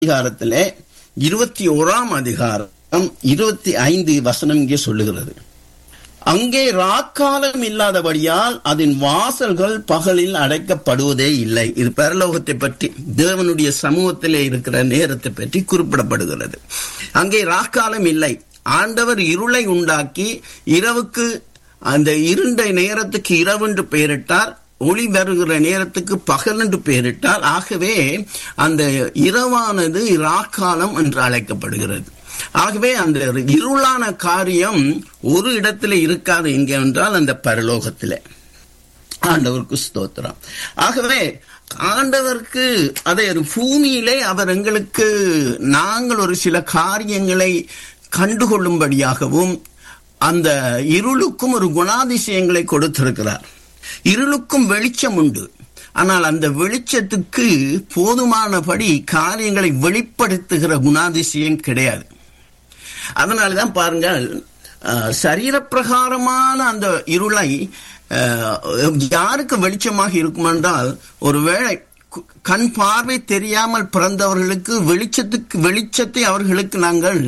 அதிகாரத்திலே இருபத்தி ஓராம் அதிகாரம் இருபத்தி ஐந்து வசனம் இங்கே சொல்லுகிறது அங்கே ராக்காலம் இல்லாதபடியால் அதன் வாசல்கள் பகலில் அடைக்கப்படுவதே இல்லை இது பரலோகத்தை பற்றி தேவனுடைய சமூகத்திலே இருக்கிற நேரத்தை பற்றி குறிப்பிடப்படுகிறது அங்கே ராக்காலம் இல்லை ஆண்டவர் இருளை உண்டாக்கி இரவுக்கு அந்த இருண்ட நேரத்துக்கு இரவென்று பெயரிட்டார் ஒளி வருகிற நேரத்துக்கு பகல் என்று பெயரிட்டார் ஆகவே அந்த இரவானது ராக்காலம் என்று அழைக்கப்படுகிறது ஆகவே அந்த இருளான காரியம் ஒரு இடத்துல இருக்காது எங்கே என்றால் அந்த பரலோகத்திலே ஆண்டவருக்கு ஸ்தோத்திரம் ஆகவே ஆண்டவருக்கு அதை ஒரு பூமியிலே அவர் எங்களுக்கு நாங்கள் ஒரு சில காரியங்களை கண்டுகொள்ளும்படியாகவும் அந்த இருளுக்கும் ஒரு குணாதிசயங்களை கொடுத்திருக்கிறார் இருளுக்கும் வெளிச்சம் உண்டு ஆனால் அந்த வெளிச்சத்துக்கு போதுமானபடி காரியங்களை வெளிப்படுத்துகிற குணாதிசயம் கிடையாது அதனாலதான் பாருங்கள் சரீரப்பிரகாரமான அந்த இருளை யாருக்கு வெளிச்சமாக இருக்கும் என்றால் ஒருவேளை கண் பார்வை தெரியாமல் பிறந்தவர்களுக்கு வெளிச்சத்துக்கு வெளிச்சத்தை அவர்களுக்கு நாங்கள்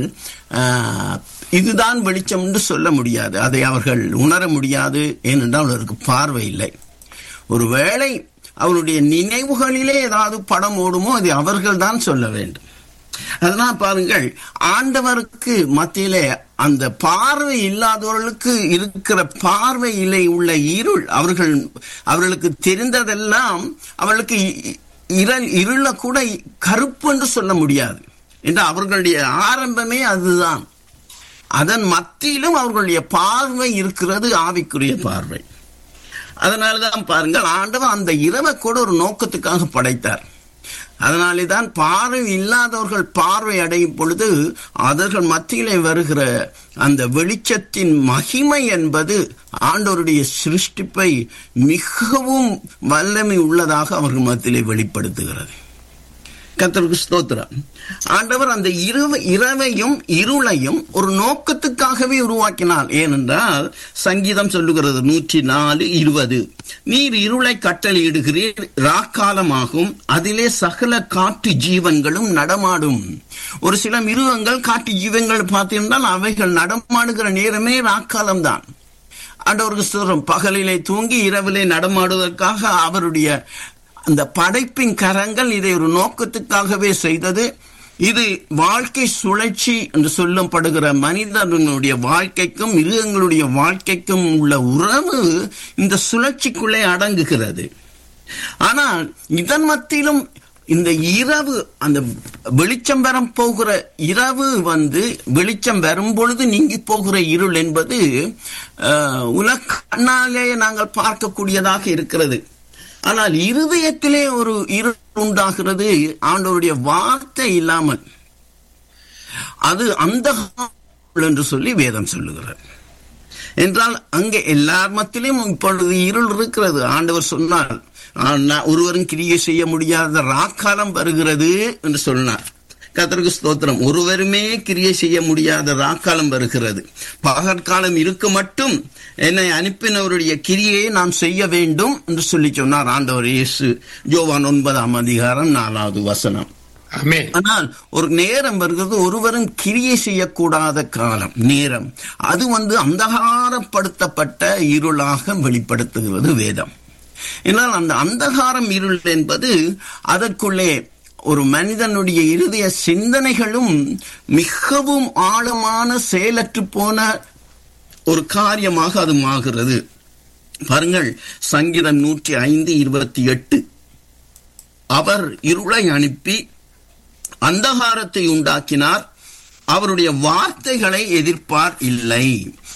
இதுதான் வெளிச்சம் என்று சொல்ல முடியாது அதை அவர்கள் உணர முடியாது ஏனென்றால் அவர்களுக்கு பார்வை இல்லை ஒருவேளை அவருடைய நினைவுகளிலே ஏதாவது படம் ஓடுமோ அது அவர்கள் தான் சொல்ல வேண்டும் அதனால் பாருங்கள் ஆண்டவருக்கு மத்தியிலே அந்த பார்வை இல்லாதவர்களுக்கு இருக்கிற பார்வையிலே உள்ள இருள் அவர்கள் அவர்களுக்கு தெரிந்ததெல்லாம் அவர்களுக்கு இருள் இருள கூட கருப்பு என்று சொல்ல முடியாது என்று அவர்களுடைய ஆரம்பமே அதுதான் அதன் மத்தியிலும் அவர்களுடைய பார்வை இருக்கிறது ஆவிக்குரிய பார்வை அதனாலதான் பாருங்கள் ஆண்டவன் அந்த இரவை கூட ஒரு நோக்கத்துக்காக படைத்தார் அதனாலே தான் பார்வை இல்லாதவர்கள் பார்வை அடையும் பொழுது அவர்கள் மத்தியிலே வருகிற அந்த வெளிச்சத்தின் மகிமை என்பது ஆண்டவருடைய சிருஷ்டிப்பை மிகவும் வல்லமை உள்ளதாக அவர்கள் மத்தியிலே வெளிப்படுத்துகிறது கத்தருக்கு ஸ்தோத்திரம் ஆண்டவர் அந்த இரவு இரவையும் இருளையும் ஒரு நோக்கத்துக்காகவே உருவாக்கினார் ஏனென்றால் சங்கீதம் சொல்லுகிறது நூற்றி நாலு இருபது நீர் இருளை கட்டளையிடுகிறீர் ராக்காலமாகும் அதிலே சகல காட்டு ஜீவன்களும் நடமாடும் ஒரு சில மிருகங்கள் காட்டு ஜீவன்கள் பார்த்திருந்தால் அவைகள் நடமாடுகிற நேரமே ராக்காலம் தான் ஆண்டவருக்கு சொல்றோம் பகலிலே தூங்கி இரவிலே நடமாடுவதற்காக அவருடைய அந்த படைப்பின் கரங்கள் இதை ஒரு நோக்கத்துக்காகவே செய்தது இது வாழ்க்கை சுழற்சி என்று சொல்லப்படுகிற மனிதனுடைய வாழ்க்கைக்கும் மிருகங்களுடைய வாழ்க்கைக்கும் உள்ள உறவு இந்த சுழற்சிக்குள்ளே அடங்குகிறது ஆனால் இதன் மத்தியிலும் இந்த இரவு அந்த வெளிச்சம் வர போகிற இரவு வந்து வெளிச்சம் வரும் பொழுது நீங்கி போகிற இருள் என்பது உலக கண்ணாலே நாங்கள் பார்க்கக்கூடியதாக இருக்கிறது ஆனால் இருதயத்திலே ஒரு இருள் உண்டாகிறது ஆண்டவருடைய வார்த்தை இல்லாமல் அது அந்த என்று சொல்லி வேதம் சொல்லுகிறார் என்றால் அங்கே எல்லார் மத்திலும் இப்பொழுது இருள் இருக்கிறது ஆண்டவர் சொன்னார் ஒருவரும் கிரியை செய்ய முடியாத ராக்காலம் வருகிறது என்று சொன்னார் கத்தருக்கு ஸ்தோத்திரம் ஒருவருமே கிரியை செய்ய முடியாத ராக்காலம் வருகிறது பகற்காலம் இருக்க மட்டும் என்னை அனுப்பினவருடைய கிரியை நாம் செய்ய வேண்டும் என்று சொல்லி சொன்னார் ஆண்டவர் இயேசு ஜோவான் ஒன்பதாம் அதிகாரம் நாலாவது வசனம் ஆனால் ஒரு நேரம் வருகிறது ஒருவரும் கிரியை செய்யக்கூடாத காலம் நேரம் அது வந்து அந்தகாரப்படுத்தப்பட்ட இருளாக வெளிப்படுத்துகிறது வேதம் என்னால் அந்த அந்தகாரம் இருள் என்பது அதற்குள்ளே ஒரு மனிதனுடைய இருதய சிந்தனைகளும் மிகவும் ஆழமான செயலற்று போன ஒரு காரியமாக அது ஆகிறது பாருங்கள் சங்கீதம் நூற்றி ஐந்து இருபத்தி எட்டு அவர் இருளை அனுப்பி அந்தகாரத்தை உண்டாக்கினார் அவருடைய வார்த்தைகளை எதிர்ப்பார் இல்லை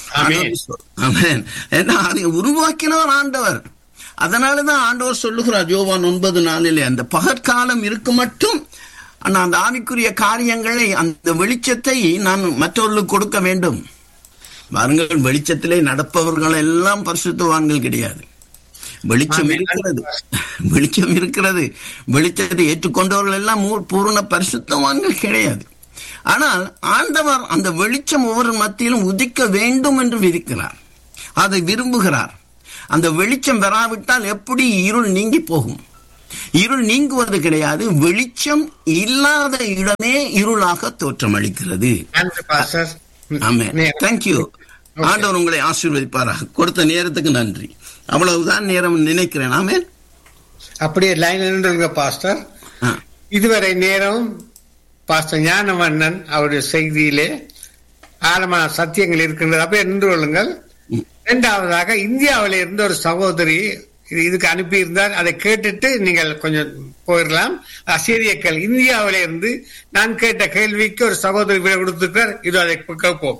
அதை உருவாக்கினவர் ஆண்டவர் அதனாலதான் ஆண்டவர் சொல்லுகிறார் யோவான் ஒன்பது நாளிலே அந்த பகற்காலம் இருக்கு மட்டும் ஆனா அந்த ஆவிக்குரிய காரியங்களை அந்த வெளிச்சத்தை நான் மற்றவர்களுக்கு கொடுக்க வேண்டும் பாருங்கள் வெளிச்சத்திலே நடப்பவர்கள் எல்லாம் பரிசுத்தவான்கள் கிடையாது வெளிச்சம் இருக்கிறது வெளிச்சம் இருக்கிறது வெளிச்சத்தை ஏற்றுக்கொண்டவர்கள் எல்லாம் பூர்ண பரிசுத்தவான்கள் கிடையாது ஆனால் ஆண்டவர் அந்த வெளிச்சம் ஒவ்வொரு மத்தியிலும் உதிக்க வேண்டும் என்று விதிக்கிறார் அதை விரும்புகிறார் அந்த வெளிச்சம் வராவிட்டால் எப்படி இருள் நீங்கி போகும் இருள் நீங்குவது கிடையாது வெளிச்சம் இல்லாத இடமே இருளாக தோற்றமளிக்கிறது நன்றி பாஸ்டர் ஆமே நேரம். தேங்க்யூ ஆண்டவர் உங்களை ஆசீர்வதிப்பாராக கொடுத்த நேரத்துக்கு நன்றி அவ்வளவுதான் நேரம் நினைக்கிறேன் ஆமே அப்படியே லைன் நின்றுங்க பாஸ்டர் இதுவரை நேரம் பாஸ்டர் ஞானவண்ணன் அவருடைய செய்தியிலே ஆழமான சத்தியங்கள் இருக்கின்றது அப்படியே நின்று கொள்ளுங்கள் இரண்டாவதாக இந்தியாவில இருந்து ஒரு சகோதரி இது- இதுக்கு அனுப்பியிருந்தார் அதை கேட்டுட்டு நீங்கள் கொஞ்சம் போயிடலாம் அசீரிய கேள்வி இந்தியாவில இருந்து நான் கேட்ட கேள்விக்கு ஒரு சகோதரி விடை கொடுத்திருக்கிறார் இது அதை கேட்போம்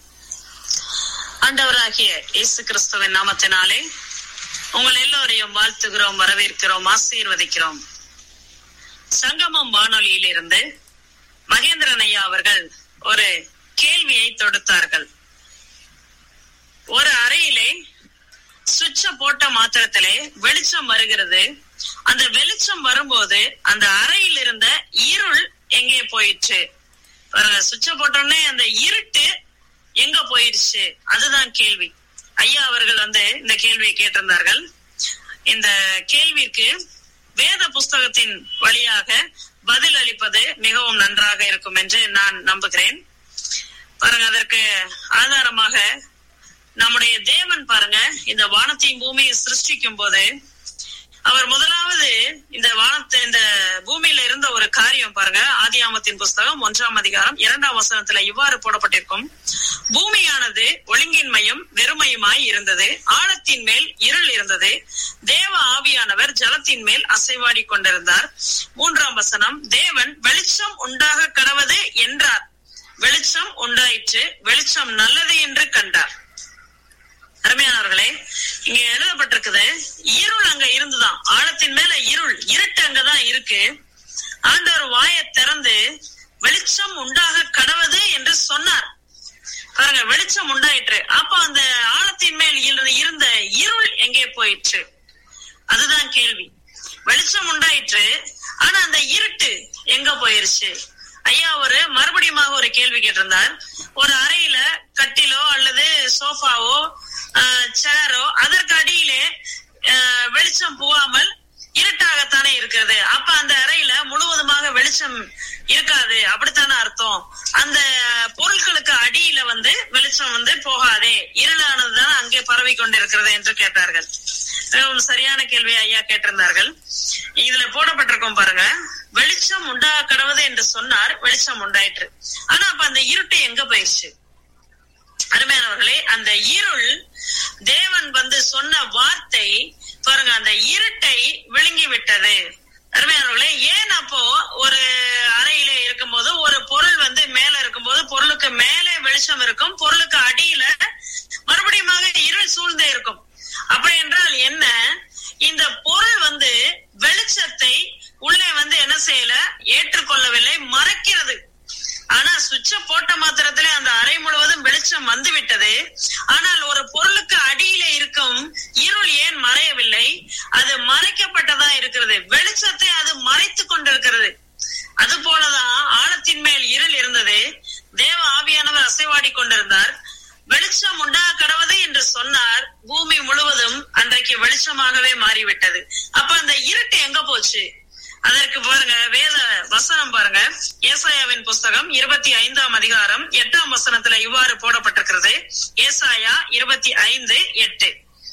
ஆண்டவராகிய இயேசு கிறிஸ்துவின் நாமத்தினாலே உங்கள் எல்லோரையும் வாழ்த்துகிறோம் வரவேற்கிறோம் ஆசீர்வதிக்கிறோம் சங்கமம் வானொலியிலிருந்து மகேந்திரன் ஐயா அவர்கள் ஒரு கேள்வியை தொடுத்தார்கள் ஒரு அறையிலே சுவிட்ச போட்ட மாத்திரத்திலே வெளிச்சம் வருகிறது அந்த வெளிச்சம் வரும்போது அந்த அறையில் இருந்த இருள் எங்கே போயிற்று பாருங்க சுவிட்ச போட்டோடனே அந்த இருட்டு எங்க போயிடுச்சு அதுதான் கேள்வி ஐயா அவர்கள் வந்து இந்த கேள்வியை கேட்டிருந்தார்கள் இந்த கேள்விக்கு வேத புஸ்தகத்தின் வழியாக பதில் அளிப்பது மிகவும் நன்றாக இருக்கும் என்று நான் நம்புகிறேன் பாருங்க அதற்கு ஆதாரமாக நம்முடைய தேவன் பாருங்க இந்த வானத்தையும் பூமியை சிருஷ்டிக்கும் போது அவர் முதலாவது இந்த வானத்தை இந்த பூமியில இருந்த ஒரு காரியம் பாருங்க ஆதியாமத்தின் புஸ்தகம் ஒன்றாம் அதிகாரம் இரண்டாம் வசனத்துல இவ்வாறு போடப்பட்டிருக்கும் பூமியானது ஒழுங்கின்மையும் வெறுமையுமாய் இருந்தது ஆழத்தின் மேல் இருள் இருந்தது தேவ ஆவியானவர் ஜலத்தின் மேல் அசைவாடி கொண்டிருந்தார் மூன்றாம் வசனம் தேவன் வெளிச்சம் உண்டாக கடவது என்றார் வெளிச்சம் உண்டாயிற்று வெளிச்சம் நல்லது என்று கண்டார் அருமையானவர்களே இங்க எழுதப்பட்டிருக்குது இருள் அங்க இருந்துதான் ஆழத்தின் மேல இருள் இருட்டு அங்கதான் இருக்கு ஆண்டவர் வாயை திறந்து வெளிச்சம் உண்டாக கடவது என்று சொன்னார் பாருங்க வெளிச்சம் உண்டாயிற்று அப்ப அந்த ஆழத்தின் மேல் இருந்த- இருந்த இருள் எங்கே போயிற்று அதுதான் கேள்வி வெளிச்சம் உண்டாயிற்று ஆனா அந்த இருட்டு எங்க போயிருச்சு ஐயா ஒரு மறுபடியும் ஒரு கேள்வி கேட்டிருந்தார் ஒரு அறையில கட்டிலோ அல்லது சோஃபாவோ சேரோ அதற்கு அடியிலே ஆஹ், வெளிச்சம் புகாமல் இருட்டாகத்தானே இருக்கிறது அப்ப அந்த அறையில முழுவதுமாக வெளிச்சம் இருக்காது அப்படித்தானே அர்த்தம் அந்த பொருட்களுக்கு அடியில வந்து வெளிச்சம் வந்து போகாதே இருளானதுதான் அங்கே பரவி கொண்டிருக்கிறது என்று கேட்டார்கள் மிகவும் சரியான கேள்வி ஐயா கேட்டிருந்தார்கள் இதுல போடப்பட்டிருக்கும் பாருங்க வெளிச்சம் உண்டா கடவுது என்று சொன்னார் வெளிச்சம் உண்டாயிற்று ஆனா அப்ப அந்த இருட்டு எங்க போயிடுச்சு அருமையானவர்களே அந்த இருள் தேவன் வந்து சொன்ன வார்த்தை பாருங்க அந்த இருட்டை விழுங்கி விட்டது அருமையானவர்களே ஏன் அப்போ ஒரு அறையில இருக்கும்போது ஒரு பொருள் வந்து மேல இருக்கும்போது பொருளுக்கு மேலே வெளிச்சம் இருக்கும் பொருளுக்கு அடியில மறுபடியும் இருள் சூழ்ந்தே இருக்கும் அப்படி என்றால் என்ன இந்த பொருள் வந்து வெளிச்சத்தை உள்ளே வந்து என்ன செய்யல ஏற்றுக்கொள்ளவில்லை மறைக்கிறது ஆனா சுவிட்ச போட்ட மாத்திரத்திலே அந்த அறை முழுவதும் வெளிச்சம் வந்து விட்டது ஆனால் ஒரு பொருளுக்கு அடியில இருக்கும் இருள் ஏன் மறையவில்லை அது மறைக்கப்பட்டதா இருக்கிறது வெளிச்சத்தை அது மறைத்து கொண்டிருக்கிறது அது போலதான் ஆழத்தின் மேல் இருள் இருந்தது தேவ ஆவியானவர் அசைவாடி கொண்டிருந்தார் வெளிச்சம் உண்டா கடவுது என்று சொன்னார் பூமி முழுவதும் அன்றைக்கு வெளிச்சமாகவே மாறிவிட்டது அப்ப அந்த இருட்டு எங்க போச்சு அதற்கு பாருங்க வேத வசனம் பாருங்க ஏசாயாவின் புஸ்தகம் இருபத்தி ஐந்தாம் அதிகாரம் எட்டாம் வசனத்துல இவ்வாறு போடப்பட்டிருக்கிறது ஏசாயா இருபத்தி ஐந்து எட்டு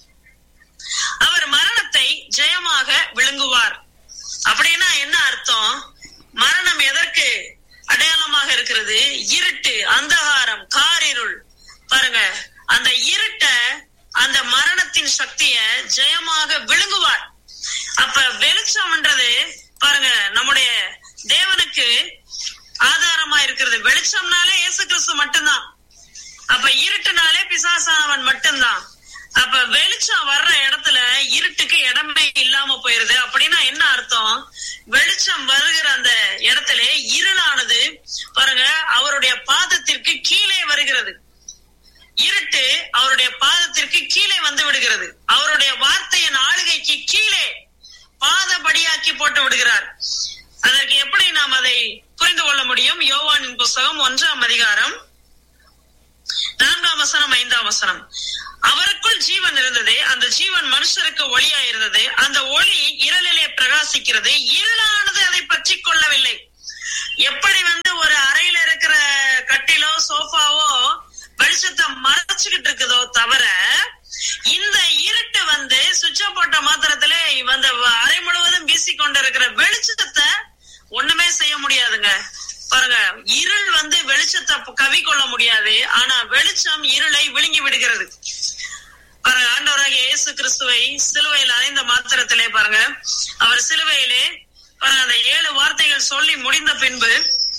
அவர் மரணத்தை ஜெயமாக விழுங்குவார் அப்படின்னா என்ன அர்த்தம் மரணம் எதற்கு அடையாளமாக இருக்கிறது இருட்டு அந்தகாரம் காரிருள் பாருங்க அந்த இருட்ட அந்த மரணத்தின் சக்திய ஜெயமாக விழுங்குவார் அப்ப வெளிச்சம்ன்றது பாருங்க நம்முடைய தேவனுக்கு ஆதாரமா இருக்கிறது வெளிச்சம்னாலே இயேசு கிறிஸ்து மட்டும்தான் அப்ப இருட்டுனாலே பிசாசானவன் மட்டும்தான் அப்ப வெளிச்சம் வர்ற இடத்துல இருட்டுக்கு இடமே இல்லாம போயிருது அப்படின்னா என்ன அர்த்தம் வெளிச்சம் வருகிற அந்த இடத்துல இருளானது பாருங்க அவருடைய பாதத்திற்கு கீழே வருகிறது இருட்டு அவருடைய பாதத்திற்கு கீழே வந்து விடுகிறது அவருடைய வார்த்தையின் ஆளுகைக்கு கீழே பாதபடியாக்கி போட்டு விடுகிறார் அதற்கு எப்படி நாம் அதை புரிந்து கொள்ள முடியும் யோவானின் புஸ்தகம் ஒன்றாம் அதிகாரம் நான்காம் வசனம் ஐந்தாம் வசனம் அவருக்குள் ஜீவன் இருந்தது அந்த ஜீவன் மனுஷருக்கு ஒளியா இருந்தது அந்த ஒளி இருளிலே பிரகாசிக்கிறது இருளானது அதை பற்றி கொள்ளவில்லை எப்படி வந்து ஒரு அறையில இருக்கிற கட்டிலோ சோஃபாவோ வெளிச்சத்தை மறைச்சுக்கிட்டு இருக்குதோ தவிர இந்த இருட்டு வந்து சுவிட்ச போட்ட மாத்திரத்திலே வந்து அறை முழுவதும் வீசி கொண்டிருக்கிற வெளிச்சத்தை ஒண்ணுமே செய்ய முடியாதுங்க பாருங்க இருள் வந்து வெளிச்சத்தை கவி கொள்ள முடியாது ஆனா வெளிச்சம் இருளை விழுங்கி விடுகிறது பாருங்க ஆண்டவராக இயேசு கிறிஸ்துவை சிலுவையில் அடைந்த மாத்திரத்திலே பாருங்க அவர் சிலுவையிலே பாருங்க அந்த ஏழு வார்த்தைகள் சொல்லி முடிந்த பின்பு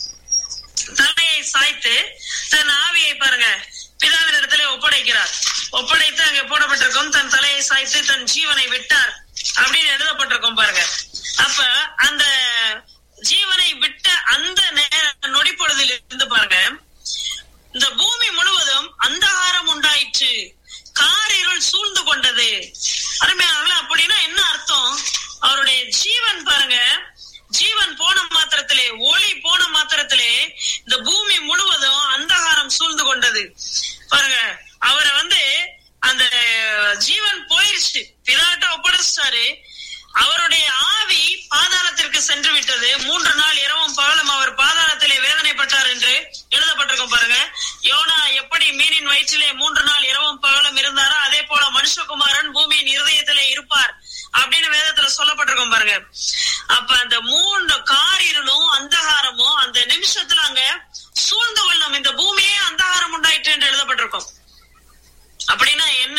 தலையை சாய்த்து தன் ஆவியை பாருங்க பிதாவின் இடத்துல ஒப்படைக்கிறார் ஒப்படைத்து அங்கே போடப்பட்டிருக்கும் தன் தலையை சாய்த்து தன் ஜீவனை விட்டார் அப்படின்னு எழுதப்பட்டிருக்கும் பாருங்க அப்ப அந்த ஜீவனை விட்ட அந்த நேர நொடி பொழுதில் இருந்து பாருங்க இந்த பூமி முழுவதும் அந்தகாரம் உண்டாயிற்று காரிருள் சூழ்ந்து கொண்டது அருமையானவர்களே அப்படின்னா என்ன அர்த்தம் அவருடைய ஜீவன் பாருங்க ஜீவன் போன மாத்திரத்திலே ஒளி போன மாத்திரத்திலே இந்த பூமி முழுவதும் அந்தகாரம் சூழ்ந்து கொண்டது பாருங்க அவரை வந்து அந்த ஜீவன் போயிருச்சு பிதாட்ட ஒப்படைச்சிட்டாரு அவருடைய ஆவி பாதாளத்திற்கு சென்று விட்டது மூன்று நாள் இரவும் பகலும் அவர் பாதாளத்திலே வேதனைப்பட்டார் என்று எழுதப்பட்டிருக்கும் பாருங்க யோனா எப்படி மீனின் வயிற்றிலே மூன்று நாள் இரவும் பகலும் இருந்தாரோ அதே போல மனுஷகுமாரன் பூமியின் இருதயத்திலே இருப்பார் அப்படின்னு வேதத்துல சொல்லப்பட்டிருக்கும் பாருங்க அப்ப அந்த மூன்று காரிருளும் அந்தகாரமும் அந்த நிமிஷத்துல அங்க சூழ்ந்து கொள்ளும் இந்த பூமியே அந்தகாரம் உண்டாயிற்று என்று எழுதப்பட்டிருக்கும் அப்படின்னா என்ன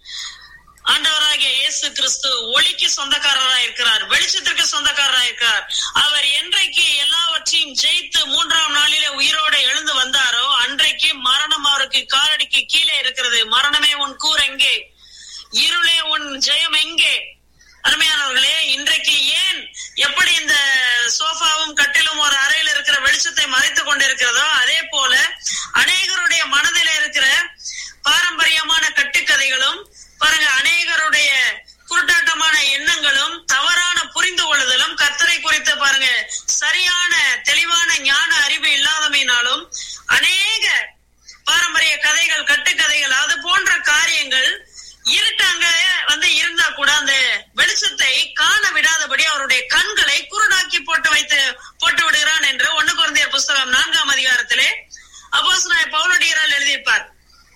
ஆண்டவராகிய இயேசு கிறிஸ்து ஒளிக்கு சொந்தக்காரராக இருக்கிறார் வெளிச்சத்திற்கு சொந்தக்காரராக இருக்கிறார் அவர் என்றைக்கு எல்லாவற்றையும் ஜெயித்து மூன்றாம் நாளிலே உயிரோடு எழுந்து வந்தாரோ அன்றைக்கு மரணம் அவருக்கு காலடிக்கு கீழே இருக்கிறது மரணமே உன் கூர் எங்கே இருளே உன் ஜெயம் எங்கே அருமையானவர்களே இன்றைக்கு ஏன் எப்படி இந்த சோஃபாவும் கட்டிலும் ஒரு அறையில் இருக்கிற வெளிச்சத்தை மறைத்துக் கொண்டிருக்கிறதோ அதே போல அநேகருடைய மனதில் இருக்கிற பாரம்பரியமான கட்டுக்கதைகளும் பாருங்க அநேகருடைய குருட்டாட்டமான எண்ணங்களும் தவறான புரிந்து கொள்ளுதலும் கத்தரை குறித்த பாருங்க சரியான தெளிவான ஞான அறிவு இல்லாதமையினாலும் அநேக பாரம்பரிய கதைகள் கட்டுக்கதைகள் அது போன்ற காரியங்கள் இருட்டாங்க வந்து இருந்தா கூட அந்த வெளிச்சத்தை காண விடாதபடி அவருடைய கண்களை குருடாக்கி போட்டு வைத்து போட்டு விடுகிறான் என்று ஒண்ணு குழந்தையர் புஸ்தகம் நான்காம் அதிகாரத்திலே அப்போஸ் நான் பவுலடியரால் எழுதியிருப்பார்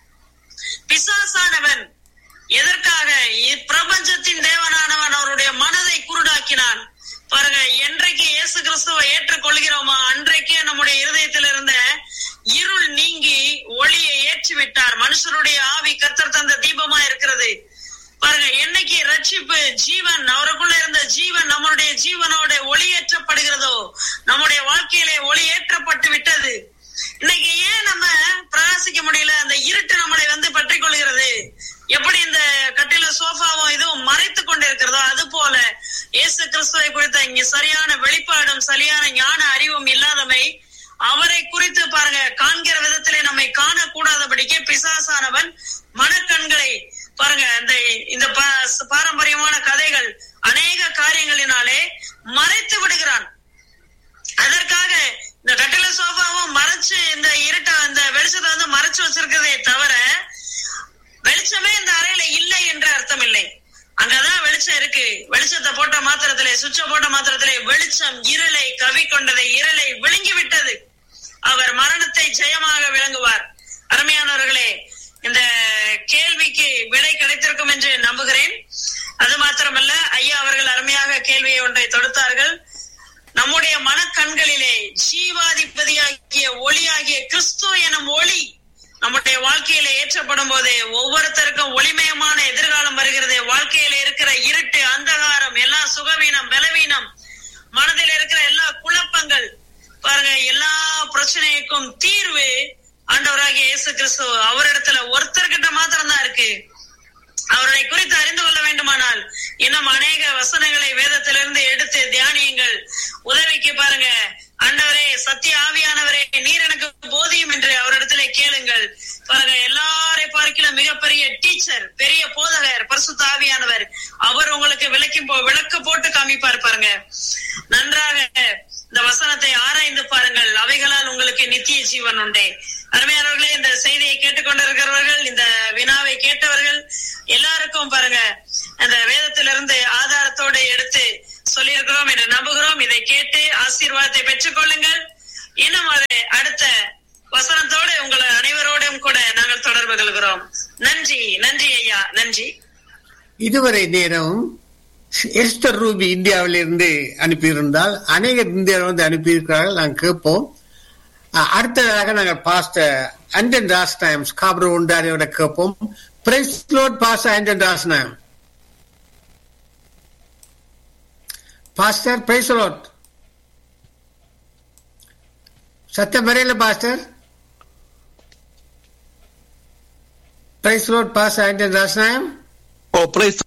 பிசாசானவன் எதற்காக பிரபஞ்சத்தின் தேவனானவன் அவருடைய மனதை குருடாக்கினான் பாருங்க என்றைக்கு இயேசு கிறிஸ்துவை ஏற்றுக்கொள்கிறோமா அன்றைக்கே நம்முடைய இருதயத்தில் இருந்த இருள் நீங்கி ஒளியை ஏற்றி விட்டார் மனுஷருடைய ஆவி கத்தர் தந்த தீபமா இருக்கிறது பாருங்க என்னைக்கு ரட்சிப்பு ஜீவன் அவருக்குள்ள இருந்த ஜீவன் நம்மளுடைய ஜீவனோட ஒளியேற்றப்படுகிறதோ நம்முடைய வாழ்க்கையிலே ஒளியேற்றப்பட்டு விட்டது இன்னைக்கு ஏன் நம்ம பிரகாசிக்க முடியல அந்த இருட்டு நம்மளை வந்து பற்றி கொள்கிறது எப்படி இந்த கட்டில சோஃபாவும் இதுவும் மறைத்து கொண்டிருக்கிறதோ அது போல இயேசு கிறிஸ்துவை குறித்த இங்க சரியான வெளிப்பாடும் சரியான ஞான அறிவும் இல்லாதமை அவரை குறித்து பாருங்க காண்கிற விதத்திலே நம்மை காணக்கூடாதபடிக்கு பிசாசானவன் மனக்கண்களை பாருங்க இந்த இந்த பாரம்பரியமான கதைகள் அநேக காரியங்களினாலே மறைத்து விடுகிறான் அதற்காக இந்த கட்டில சோஃபாவும் மறைச்சு இந்த இருட்ட இந்த வெளிச்சத்தை வந்து மறைச்சு வச்சிருக்கிறதே தவிர வெளிச்சமே இந்த அறையில இல்லை என்று அர்த்தம் இல்லை அங்கதான் வெளிச்சம் இருக்கு வெளிச்சத்தை போட்ட மாத்திரத்திலே சுவிட்ச போட்ட மாத்திரத்திலே வெளிச்சம் இருளை கவி கொண்டதை இருளை விழுங்கி விட்டது அவர் மரணத்தை ஜெயமாக விளங்குவார் அருமையானவர்களே இந்த கேள்விக்கு விடை கிடைத்திருக்கும் என்று நம்புகிறேன் அது மாத்திரமல்ல ஐயா அவர்கள் அருமையாக கேள்வியை ஒன்றை தொடுத்தார்கள் நம்முடைய மனக்கண்களிலே ஜீவாதிபதியாகிய ஒளியாகிய கிறிஸ்து எனும் ஒளி நம்முடைய வாழ்க்கையில ஏற்றப்படும் போதே ஒவ்வொருத்தருக்கும் ஒளிமயமான எதிர்காலம் வருகிறது வாழ்க்கையில இருக்கிற இருட்டு அந்தகாரம் எல்லா சுகவீனம் பலவீனம் மனதில் இருக்கிற எல்லா குழப்பங்கள் பாருங்க எல்லா பிரச்சனைக்கும் தீர்வு ஆண்டவராகிய இயேசு கிறிஸ்து அவரிடத்துல ஒருத்தர்கிட்ட மாத்திரம் தான் இருக்கு அவரை குறித்து அறிந்து கொள்ள வேண்டுமானால் இன்னும் அநேக வசனங்களை வேதத்திலிருந்து எடுத்து தியானியுங்கள் உதவிக்கு பாருங்க ஆண்டவரே சத்திய ஆவியானவரே நீர் எனக்கு போதியும் என்று அவரிடத்துல கேளுங்கள் பாருங்க எல்லாரை பார்க்கலாம் மிகப்பெரிய டீச்சர் பெரிய போதகர் பரிசுத்த ஆவியானவர் அவர் உங்களுக்கு விளக்கி விளக்க போட்டு காமிப்பார் பாருங்க நன்றாக இந்த வசனத்தை ஆராய்ந்து பாருங்கள் அவைகளால் உங்களுக்கு நித்திய ஜீவன் உண்டே அருமையானவர்களே இந்த செய்தியை கேட்டுக்கொண்டிருக்கிறவர்கள் இந்த வினாவை கேட்டவர்கள் எல்லாருக்கும் பாருங்க அந்த வேதத்திலிருந்து ஆதாரத்தோடு எடுத்து சொல்லியிருக்கிறோம் என்று நம்புகிறோம் இதை கேட்டு ஆசீர்வாதத்தை பெற்றுக் கொள்ளுங்கள் இன்னும் அது அடுத்த வசனத்தோடு உங்களை அனைவரோடும் கூட நாங்கள் தொடர்பு கொள்கிறோம் நன்றி நன்றி ஐயா நன்றி இதுவரை நேரம் எஸ்தர் ரூபி இந்தியாவிலிருந்து அனுப்பியிருந்தால் அநேகர் இந்தியாவில் வந்து அனுப்பியிருக்கிறார்கள் நாங்கள் கேட்போம் அஹ், அடுத்ததாக நாங்கள் பாஸ்டர் அண்டன் ராஸ் டைம்ஸ் காபர் உண்டாரியோட கேட்போம் praise Lord pastor Anton Ross நாயம் பாஸ்டர் பிரைஸ் லோட் சத்தம் வரையில pastor praise Lord pastor Anton Ross நாயம் oh praise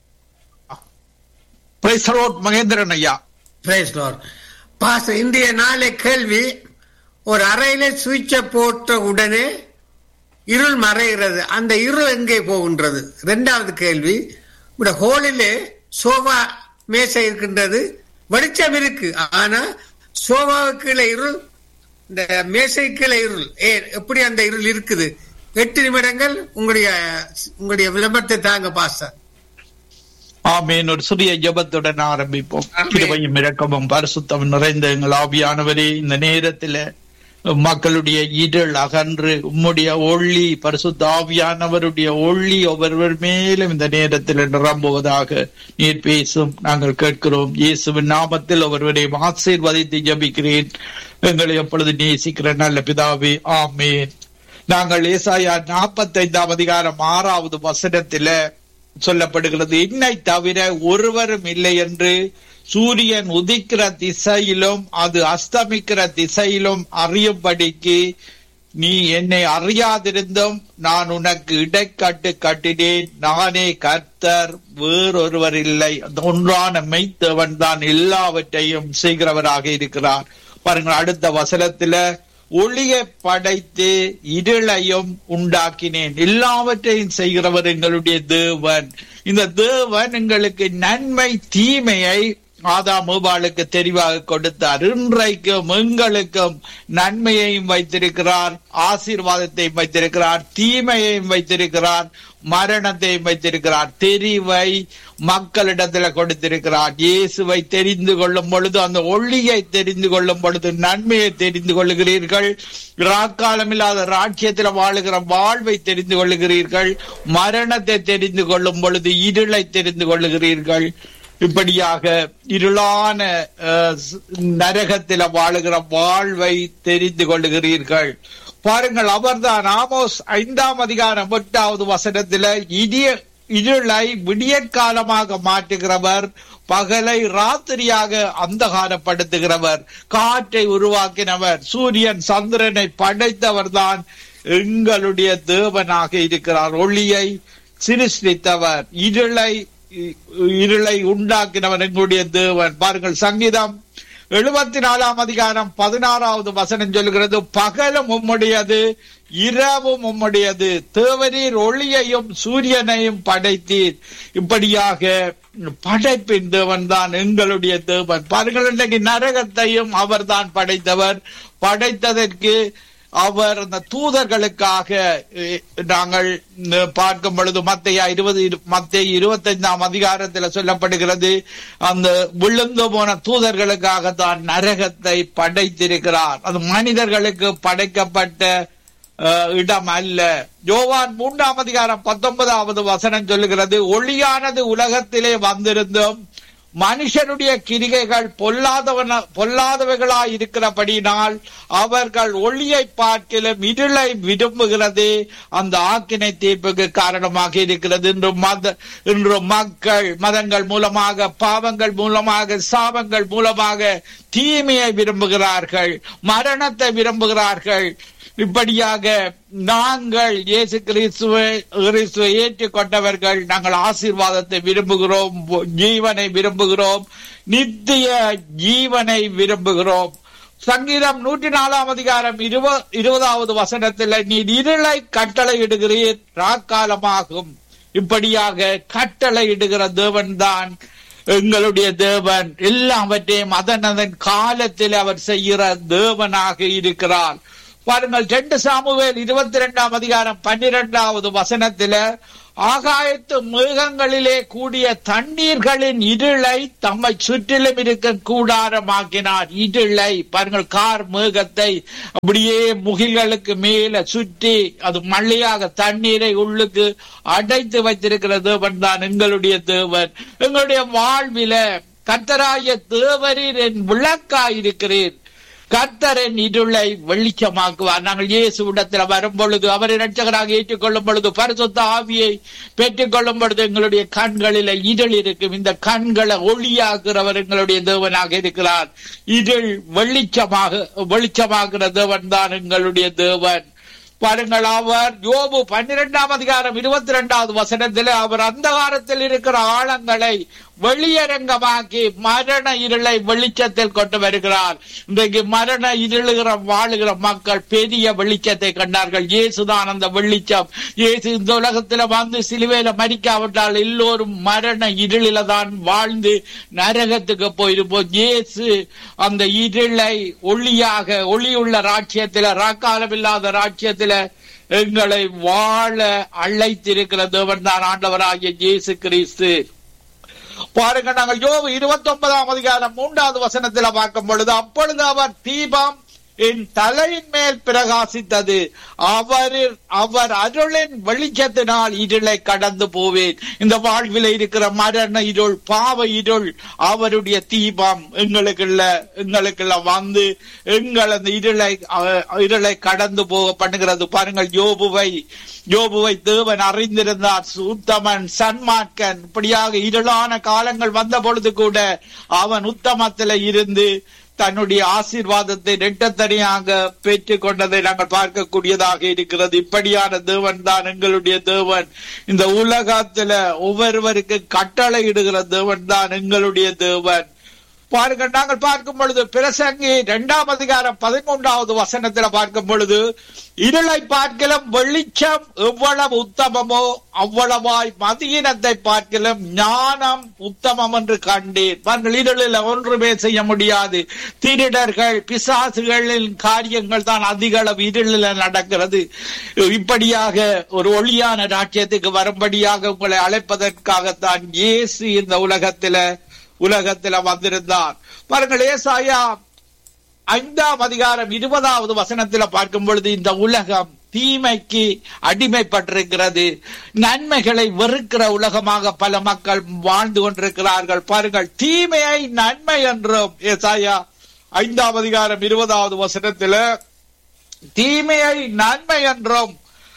praise Lord Mahendran ஐயா பிரைஸ் லார்ட் பாஸ்டர் இன்றைய நாளை கேள்வி ஒரு அறையில சுவிட்சை போட்ட உடனே இருள் மறைகிறது அந்த இருள் எங்கே போகின்றது இரண்டாவது கேள்வி இந்த ஹோலிலே சோபா மேசை இருக்கின்றது வெளிச்சம் இருக்கு ஆனா சோபாவுக்கு கீழே இருள் இந்த மேசை கீழே இருள் ஏ எப்படி அந்த இருள் இருக்குது எட்டு நிமிடங்கள் உங்களுடைய உங்களுடைய விளம்பரத்தை தாங்க பாஸ்டர் ஆமேன் ஒரு சிறிய ஜெபத்துடன் ஆரம்பிப்போம் ஆமென். கிருபையும் இரக்கமும் பரிசுத்தம் நிறைந்த எங்கள் ஆவியானவரே இந்த நேரத்துல மக்களுடைய இருள் அகன்று உம்முடைய ஒளி பரிசுத்த ஆவியானவருடைய ஒளி ஒவ்வொருவர் மேலும் இந்த நேரத்தில் நிரம்புவதாக நீர் பேசும் நாங்கள் கேட்கிறோம் இயேசுவின் நாமத்தில் ஒருவரையும் ஆசீர்வதித்து ஜபிக்கிறேன் எங்களை எப்பொழுது நேசிக்கிற நல்ல பிதாவே ஆமேன் நாங்கள் ஏசாயா நாற்பத்தைந்தாம் அதிகாரம் ஆறாவது வசனத்தில சொல்லப்படுகிறது என்னை தவிர ஒருவரும் இல்லை என்று சூரியன் உதிக்கிற திசையிலும் அது அஸ்தமிக்கிற திசையிலும் அறியும்படிக்கு நீ என்னை அறியாதிருந்தும் நான் உனக்கு இடைக்கட்டு கட்டினேன் நானே கர்த்தர் வேறொருவர் இல்லை அந்த ஒன்றான மெய்த்தவன் தான் எல்லாவற்றையும் செய்கிறவராக இருக்கிறார் பாருங்கள் அடுத்த வசனத்துல ஒளியை படைத்து இருளையும் உண்டாக்கினேன் எல்லாவற்றையும் செய்கிறவர் எங்களுடைய தேவன் இந்த தேவன் எங்களுக்கு நன்மை தீமையை ஆதாம் ஏபாளுக்கு தெரிவாக கொடுத்தார் இன்றைக்கும் எங்களுக்கும் நன்மையையும் வைத்திருக்கிறார் ஆசீர்வாதத்தையும் வைத்திருக்கிறார் தீமையையும் வைத்திருக்கிறார் மரணத்தையும் வைத்திருக்கிறார் தெரிவை மக்களிடத்துல கொடுத்திருக்கிறார் இயேசுவை தெரிந்து கொள்ளும் பொழுது அந்த ஒளியை தெரிந்து கொள்ளும் பொழுது நன்மையை தெரிந்து கொள்ளுகிறீர்கள் ராக்காலம் இல்லாத ராட்சியத்தில் வாழுகிற வாழ்வை தெரிந்து கொள்ளுகிறீர்கள் மரணத்தை தெரிந்து கொள்ளும் பொழுது இருளை தெரிந்து கொள்ளுகிறீர்கள் இப்படியாக இருளான அஹ், நரகத்தில வாழுகிற வாழ்வை தெரிந்து கொள்ளுகிறீர்கள் பாருங்கள் அவர்தான் ஆமோஸ் ஐந்தாம் அதிகாரம் எட்டாவது வசனத்தில இடிய இருளை விடியற்காலமாக மாற்றுகிறவர் பகலை ராத்திரியாக அந்தகாரப்படுத்துகிறவர் காற்றை உருவாக்கினவர் சூரியன் சந்திரனை படைத்தவர் தான் எங்களுடைய தேவனாக இருக்கிறார் ஒளியை சிருஷ்டித்தவர் இருளை இருளை உண்டாக்கினவர் எங்களுடைய தேவன் பாருங்கள் சங்கீதம் எழுபத்தி நாலாம் அதிகாரம் பதினாறாவது வசனம் சொல்கிறது பகலும் உம்முடையது இரவும் உம்முடையது தேவரீர் ஒளியையும் சூரியனையும் படைத்தீர் இப்படியாக படைப்பின் தேவன் தான் எங்களுடைய தேவன் பாருங்கள் இன்றைக்கு நரகத்தையும் அவர்தான் படைத்தவர் படைத்ததற்கு அவர் அந்த தூதர்களுக்காக அஹ், நாங்கள் அஹ், பார்க்கும் பொழுது மத்தையா இருபது மத்திய இருபத்தைந்தாம் அதிகாரத்தில் சொல்லப்படுகிறது அந்த விழுந்து போன தூதர்களுக்காக தான் நரகத்தை படைத்திருக்கிறார் அது மனிதர்களுக்கு படைக்கப்பட்ட அஹ், இடம் அல்ல யோவான் மூன்றாம் அதிகாரம் பத்தொன்பதாவது வசனம் சொல்லுகிறது ஒளியானது உலகத்திலே வந்திருந்தும் மனுஷனுடைய கிரிகைகள் பொல்லாதவன பொல்லாதவைகளாய் இருக்கிறபடினால் அவர்கள் ஒளியை பார்க்கிலும் இருளை விரும்புகிறது அந்த ஆக்கினை தீர்ப்புக்கு காரணமாக இருக்கிறது இன்று மத இன்று மக்கள் மதங்கள் மூலமாக பாவங்கள் மூலமாக சாபங்கள் மூலமாக தீமையை விரும்புகிறார்கள் மரணத்தை விரும்புகிறார்கள் இப்படியாக நாங்கள் இயேசு கிறிஸ்துவை கிறிஸ்துவை ஏற்றுக்கொண்டவர்கள் நாங்கள் ஆசீர்வாதத்தை விரும்புகிறோம் ஜீவனை விரும்புகிறோம் நித்திய ஜீவனை விரும்புகிறோம் சங்கீதம் நூற்றி நாலாம் அதிகாரம் இருவ இருபதாவது வசனத்தில் நீர் இருளை கட்டளையிடுகிறீர் ராக்காலமாகும் இப்படியாக கட்டளையிடுகிற தேவன் தான் எங்களுடைய தேவன் எல்லாவற்றையும் அதன் அதன் காலத்தில் அவர் செய்கிற தேவனாக இருக்கிறார் பாருங்கள் ரெண்டு சாமுவேல் இருபத்தி ரெண்டாம் அதிகாரம் பன்னிரெண்டாவது வசனத்தில ஆகாயத்து மேகங்களிலே கூடிய தண்ணீர்களின் இருளை தம்மை சுற்றிலும் இருக்க கூடாரமாக்கினார் இருளை பாருங்கள் கார் மேகத்தை அப்படியே முகில்களுக்கு மேல சுற்றி அது மழையாக தண்ணீரை உள்ளுக்கு அடைத்து வைத்திருக்கிற தேவன் தான் எங்களுடைய தேவன் எங்களுடைய வாழ்வில கத்தராய தேவரீர் என் விளக்காயிருக்கிறேன் கர்த்தரின் இருளை வெளிச்சமாக்குவார் நாங்கள் இயேசு இடத்துல வரும் பொழுது அவரை ரட்சகராக ஏற்றுக்கொள்ளும் பொழுது பரிசுத்த ஆவியை பெற்றுக் கொள்ளும் பொழுது எங்களுடைய கண்களில இருள் இருக்கும் இந்த கண்களை ஒளியாக்குறவர் எங்களுடைய தேவனாக இருக்கிறார் இருள் வெளிச்சமாக வெளிச்சமாக்குற தேவன் தான் எங்களுடைய தேவன் பாருங்கள் அவர் யோபு பன்னிரெண்டாம் அதிகாரம் இருபத்தி ரெண்டாவது வசனத்தில் அவர் அந்தகாரத்தில் இருக்கிற ஆழங்களை வெளியரங்கமாக்கி மரண இருளை வெளிச்சத்தில் கொண்டு வருகிறார் இன்றைக்கு மரண இருளுகிற வாழுகிற மக்கள் பெரிய வெளிச்சத்தை கண்டார்கள் இயேசுதான் அந்த வெளிச்சம் இயேசு இந்த உலகத்துல வந்து சிலுவையில மறிக்காவிட்டால் எல்லோரும் மரண இருளில தான் வாழ்ந்து நரகத்துக்கு போயிருப்போம் இயேசு அந்த இருளை ஒளியாக ஒளியுள்ள ராட்சியத்தில ராக்காலம் இல்லாத ராட்சியத்தில எங்களை வாழ அழைத்திருக்கிற தேவன் தான் ஆண்டவராகிய இயேசு கிறிஸ்து பாருங்க நாங்கள் யோபு இருபத்தி ஒன்பதாம் அதிகாரம் மூன்றாவது வசனத்துல பார்க்கும் பொழுது அப்பொழுது அவர் தீபம் என் தலையின் மேல் பிரகாசித்தது அவர் அவர் அருளின் வெளிச்சத்தினால் இருளை கடந்து போவேன் இந்த வாழ்வில் இருக்கிற மரண இருள் பாவ இருள் அவருடைய தீபம் எங்களுக்குள்ள எங்களுக்குள்ள வந்து எங்கள் அந்த இருளை அஹ், இருளை கடந்து போக பண்ணுகிறது பாருங்கள் யோபுவை யோபுவை தேவன் அறிந்திருந்தார் உத்தமன் சன்மார்க்கன் இப்படியாக இருளான காலங்கள் வந்த பொழுது கூட அவன் உத்தமத்தில இருந்து தன்னுடைய ஆசீர்வாதத்தை நெட்டத்தனியாக பெற்றுக் கொண்டதை நாங்கள் பார்க்கக்கூடியதாக இருக்கிறது இப்படியான தேவன் தான் எங்களுடைய தேவன் இந்த உலகத்துல ஒவ்வொருவருக்கு கட்டளை இடுகிற தேவன் தான் எங்களுடைய தேவன் பாருங்க நாங்கள் பார்க்கும் பொழுது பிரசங்கி இரண்டாம் அதிகாரம் பதிமூன்றாவது வசனத்துல பார்க்கும் பொழுது இருளை பார்க்கலும் வெளிச்சம் எவ்வளவு உத்தமமோ அவ்வளவாய் மதியினத்தை பார்க்கலும் ஞானம் உத்தமம் என்று கண்டேன் பாருங்கள் இருளில் ஒன்றுமே செய்ய முடியாது திருடர்கள் பிசாசுகளின் காரியங்கள் தான் அதிக அளவு இருளில் நடக்கிறது இப்படியாக ஒரு ஒளியான ராஜ்யத்துக்கு வரும்படியாக உங்களை அழைப்பதற்காகத்தான் இயேசு இந்த உலகத்தில உலகத்துல வந்திருந்தார் பாருங்கள் ஏசாயா ஐந்தாம் அதிகாரம் இருபதாவது வசனத்துல பார்க்கும் பொழுது இந்த உலகம் தீமைக்கு அடிமைப்பட்டிருக்கிறது நன்மைகளை வெறுக்கிற உலகமாக பல மக்கள் வாழ்ந்து கொண்டிருக்கிறார்கள் பாருங்கள் தீமையை நன்மை என்றும் ஏசாயா ஐந்தாம் அதிகாரம் இருபதாவது வசனத்துல தீமையை நன்மை என்றும்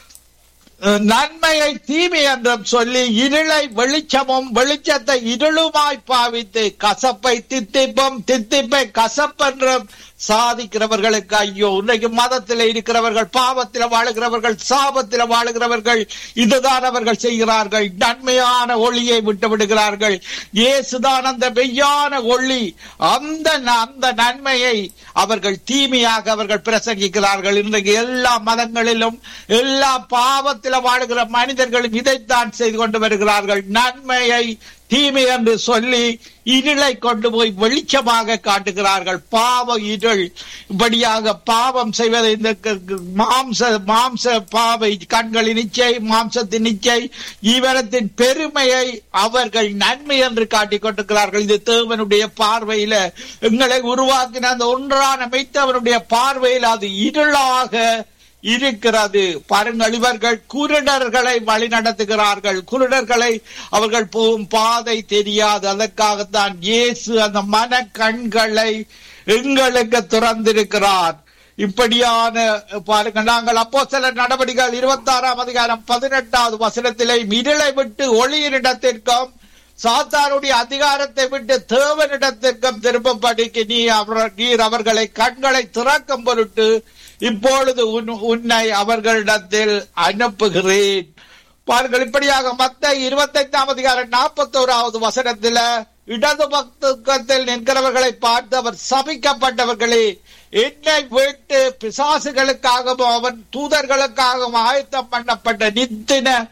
நன்மையை தீமை என்றும் சொல்லி இருளை வெளிச்சமும் வெளிச்சத்தை இருளுமாய் பாவித்து கசப்பை தித்திப்பும் தித்திப்பை கசப்பென்றும் சாதிக்கிறவர்களுக்கு ஐயோ இன்னைக்கு மதத்தில் இருக்கிறவர்கள் பாவத்தில் வாழுகிறவர்கள் சாபத்தில் வாழுகிறவர்கள் இதுதான் அவர்கள் செய்கிறார்கள் நன்மையான ஒளியை விட்டு விடுகிறார்கள் இயேசுதான் அந்த மெய்யான ஒளி அந்த அந்த நன்மையை அவர்கள் தீமையாக அவர்கள் பிரசங்கிக்கிறார்கள் இன்றைக்கு எல்லா மதங்களிலும் எல்லா பாவத்தில் வாழுகிற மனிதர்களும் இதைத்தான் செய்து கொண்டு வருகிறார்கள் நன்மையை தீமை என்று சொல்லி இருளை கொண்டு போய் வெளிச்சமாக காட்டுகிறார்கள் பாவ இருள் இப்படியாக பாவம் செய்வதை இந்த மாம்ச மாம்ச பாவை கண்களின் இச்சை மாம்சத்தின் இச்சை ஈவரத்தின் பெருமையை அவர்கள் நன்மை என்று காட்டிக் கொண்டிருக்கிறார்கள் இது தேவனுடைய பார்வையில எங்களை உருவாக்கின அந்த ஒன்றான மெய்த்தவனுடைய பார்வையில் அது இருளாக இருக்கிறது பாருங்கள் இவர்கள் குருடர்களை வழி நடத்துகிறார்கள் குருடர்களை அவர்கள் போகும் பாதை தெரியாது அதற்காகத்தான் இயேசு அந்த மன கண்களை எங்களுக்கு திறந்திருக்கிறார் இப்படியான பாருங்க நாங்கள் அப்போ சில நடவடிக்கைகள் இருபத்தி ஆறாம் அதிகாரம் பதினெட்டாவது வசனத்திலே இருளை விட்டு ஒளியினிடத்திற்கும் சாத்தானுடைய அதிகாரத்தை விட்டு தேவனிடத்திற்கும் திரும்பப்படிக்கு நீ அவர் நீர் அவர்களை கண்களை திறக்கும் பொருட்டு இப்பொழுது உன்னை அவர்களிடத்தில் அனுப்புகிறேன் பாருங்கள் இப்படியாக மத்த இருபத்தி ஐந்தாம் அதிகாரம் நாற்பத்தி ஓராவது வசனத்துல இடது பக்கத்தில் நிற்கிறவர்களை பார்த்து அவர் சபிக்கப்பட்டவர்களே என்னை விட்டு பிசாசுகளுக்காகவும் அவன் தூதர்களுக்காகவும் ஆயத்தம் பண்ணப்பட்ட நித்தின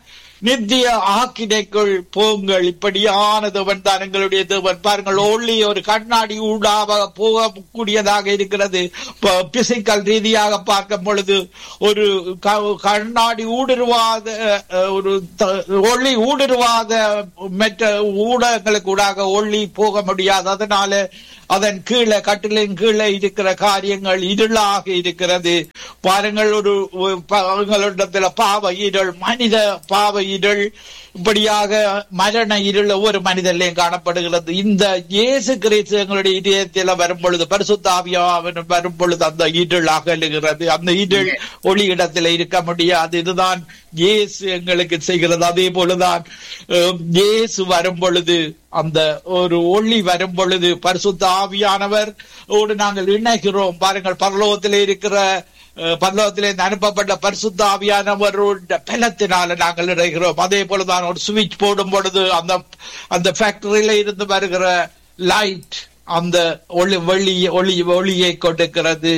நித்திய ஆக்கினைக்குள் போங்கள் இப்படியான தேவன் தான் எங்களுடைய தேவன் பாருங்கள் ஒளி ஒரு கண்ணாடி ஊடாக போகக்கூடியதாக இருக்கிறது பிசிக்கல் ரீதியாக பார்க்கும் பொழுது ஒரு க- கண்ணாடி ஊடுருவாத அஹ், ஒரு த- ஒளி ஊடுருவாத மற்ற ஊடகங்களுக்கு ஊடாக ஒளி போக முடியாது அதனால அதன் கீழே கட்டிலின் கீழே இருக்கிற காரியங்கள் இருளாக இருக்கிறது பாருங்கள் ஒரு ஒரு ப- எங்களிடத்துல பாவ இருள் மனித பாவ இருள் இப்படியாக மரண இருள் ஒவ்வொரு மனிதனிலையும் காணப்படுகிறது இந்த இயேசு கிறிஸ்து எங்களுடைய இதயத்தில் வரும் பொழுது பரிசுத்தாவியாவின் வரும் பொழுது அந்த இருள் அகலுகிறது அந்த இருள் ஒளி இடத்துல இருக்க முடியாது இதுதான் இயேசு எங்களுக்கு செய்கிறது அதே போலதான் அஹ், இயேசு வரும் பொழுது அந்த ஒரு ஒளி வரும் பொழுது பரிசுத்த ஆவியானவர் ஓடு நாங்கள் இணைகிறோம் பாருங்கள் பரலோகத்திலே இருக்கிற அஹ், பரலோகத்திலே இருந்து அனுப்பப்பட்ட பரிசுத்த ஆவியானவருடைய பலத்தினால நாங்கள் இணைகிறோம் அதே போலதான் ஒரு சுவிட்ச் போடும் பொழுது அந்த அந்த ஃபேக்டரியில இருந்து வருகிற லைட் அந்த ஒளி வெளி ஒளி ஒளியை கொடுக்கிறது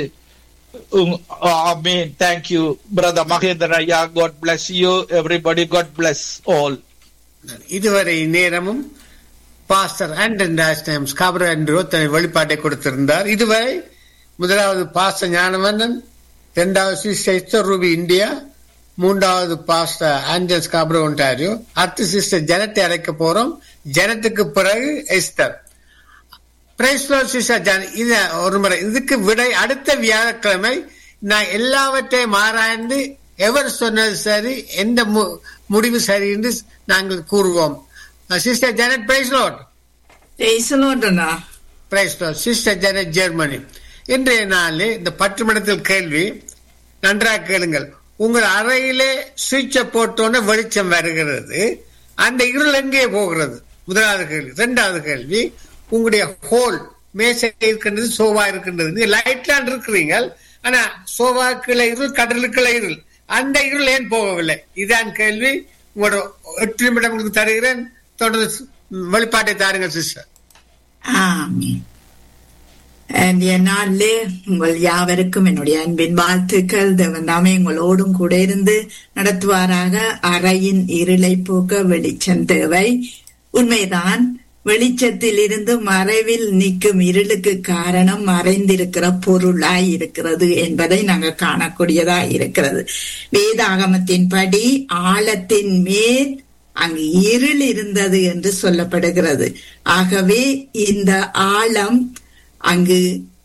Amen. Thank you, Brother Mahendra. Yeah, God bless you. Everybody, God bless all. இதுவரை நேரமும் பாஸ்டர் ஆண்டன் ராஜ்நாம் ஸ்காபரோ என்று தன் வெளிப்பாட்டை கொடுத்திருந்தார் இதுவரை முதலாவது பாஸ்டர் ஞானவந்தன் இரண்டாவது சிஸ்டர் ரூபி இந்தியா மூன்றாவது பாஸ்டர் ஆஞ்சல் ஸ்காபரோ ஒன்டாரியோ அடுத்த சிஸ்டர் ஜனத்தை அழைக்க போறோம் ஜனத்துக்கு பிறகு Esther praise Lord sister John இது ஒரு முறை இதுக்கு விடை அடுத்த வியாழக்கிழமை நான் எல்லாவற்றையும் ஆராய்ந்து எவர் சொன்னது சரி எந்த மு- முடிவு சரி என்று நாங்கள் கூறுவோம் சிஸ்டர் ஜானட் பிரைஸ் லார்ட் பேசலோண்டனா praise Lord sister Janet Germany இன்றைய நாளில் இந்த பத்து மணத்தில் கேள்வி நன்றாக கேளுங்கள் உங்கள் அறையிலே சுவிட்சை போட்டோன்னே வெளிச்சம் வருகிறது அந்த இருள் எங்கே போகிறது முதலாவது கேள்வி இரண்டாவது கேள்வி உங்களுடைய ஹோல் மேசை இருக்கின்றது சோபா இருக்கின்றது நீங்க லைட்லாம் இருக்கிறீங்க ஆனா சோபாக்குள்ள இருள் கடலுக்குள்ள இருள் அந்த இருள் ஏன் போகவில்லை இதான் கேள்வி உங்களோட எட்டு நிமிடம் உங்களுக்கு தருகிறேன் தொடர்ந்து வெளிப்பாட்டை தாருங்கள் சிஸ்டர் ஆமென் இன்றைய நாளிலே உங்கள் யாவருக்கும் என்னுடைய அன்பின் வாழ்த்துக்கள் தேவன் தாமே உங்களோடும் கூட இருந்து நடத்துவாராக அறையின் இருளை போக்க வெளிச்சம் தேவை உண்மைதான் வெளிச்சத்தில் இருந்து மறைவில் நிற்கும் இருளுக்கு காரணம் மறைந்திருக்கிற பொருளாய் இருக்கிறது என்பதை நாங்கள் காணக்கூடியதாய் இருக்கிறது வேதாகமத்தின்படி ஆழத்தின் மேல் அங்கு இருள் இருந்தது என்று சொல்லப்படுகிறது ஆகவே இந்த ஆழம் அங்கு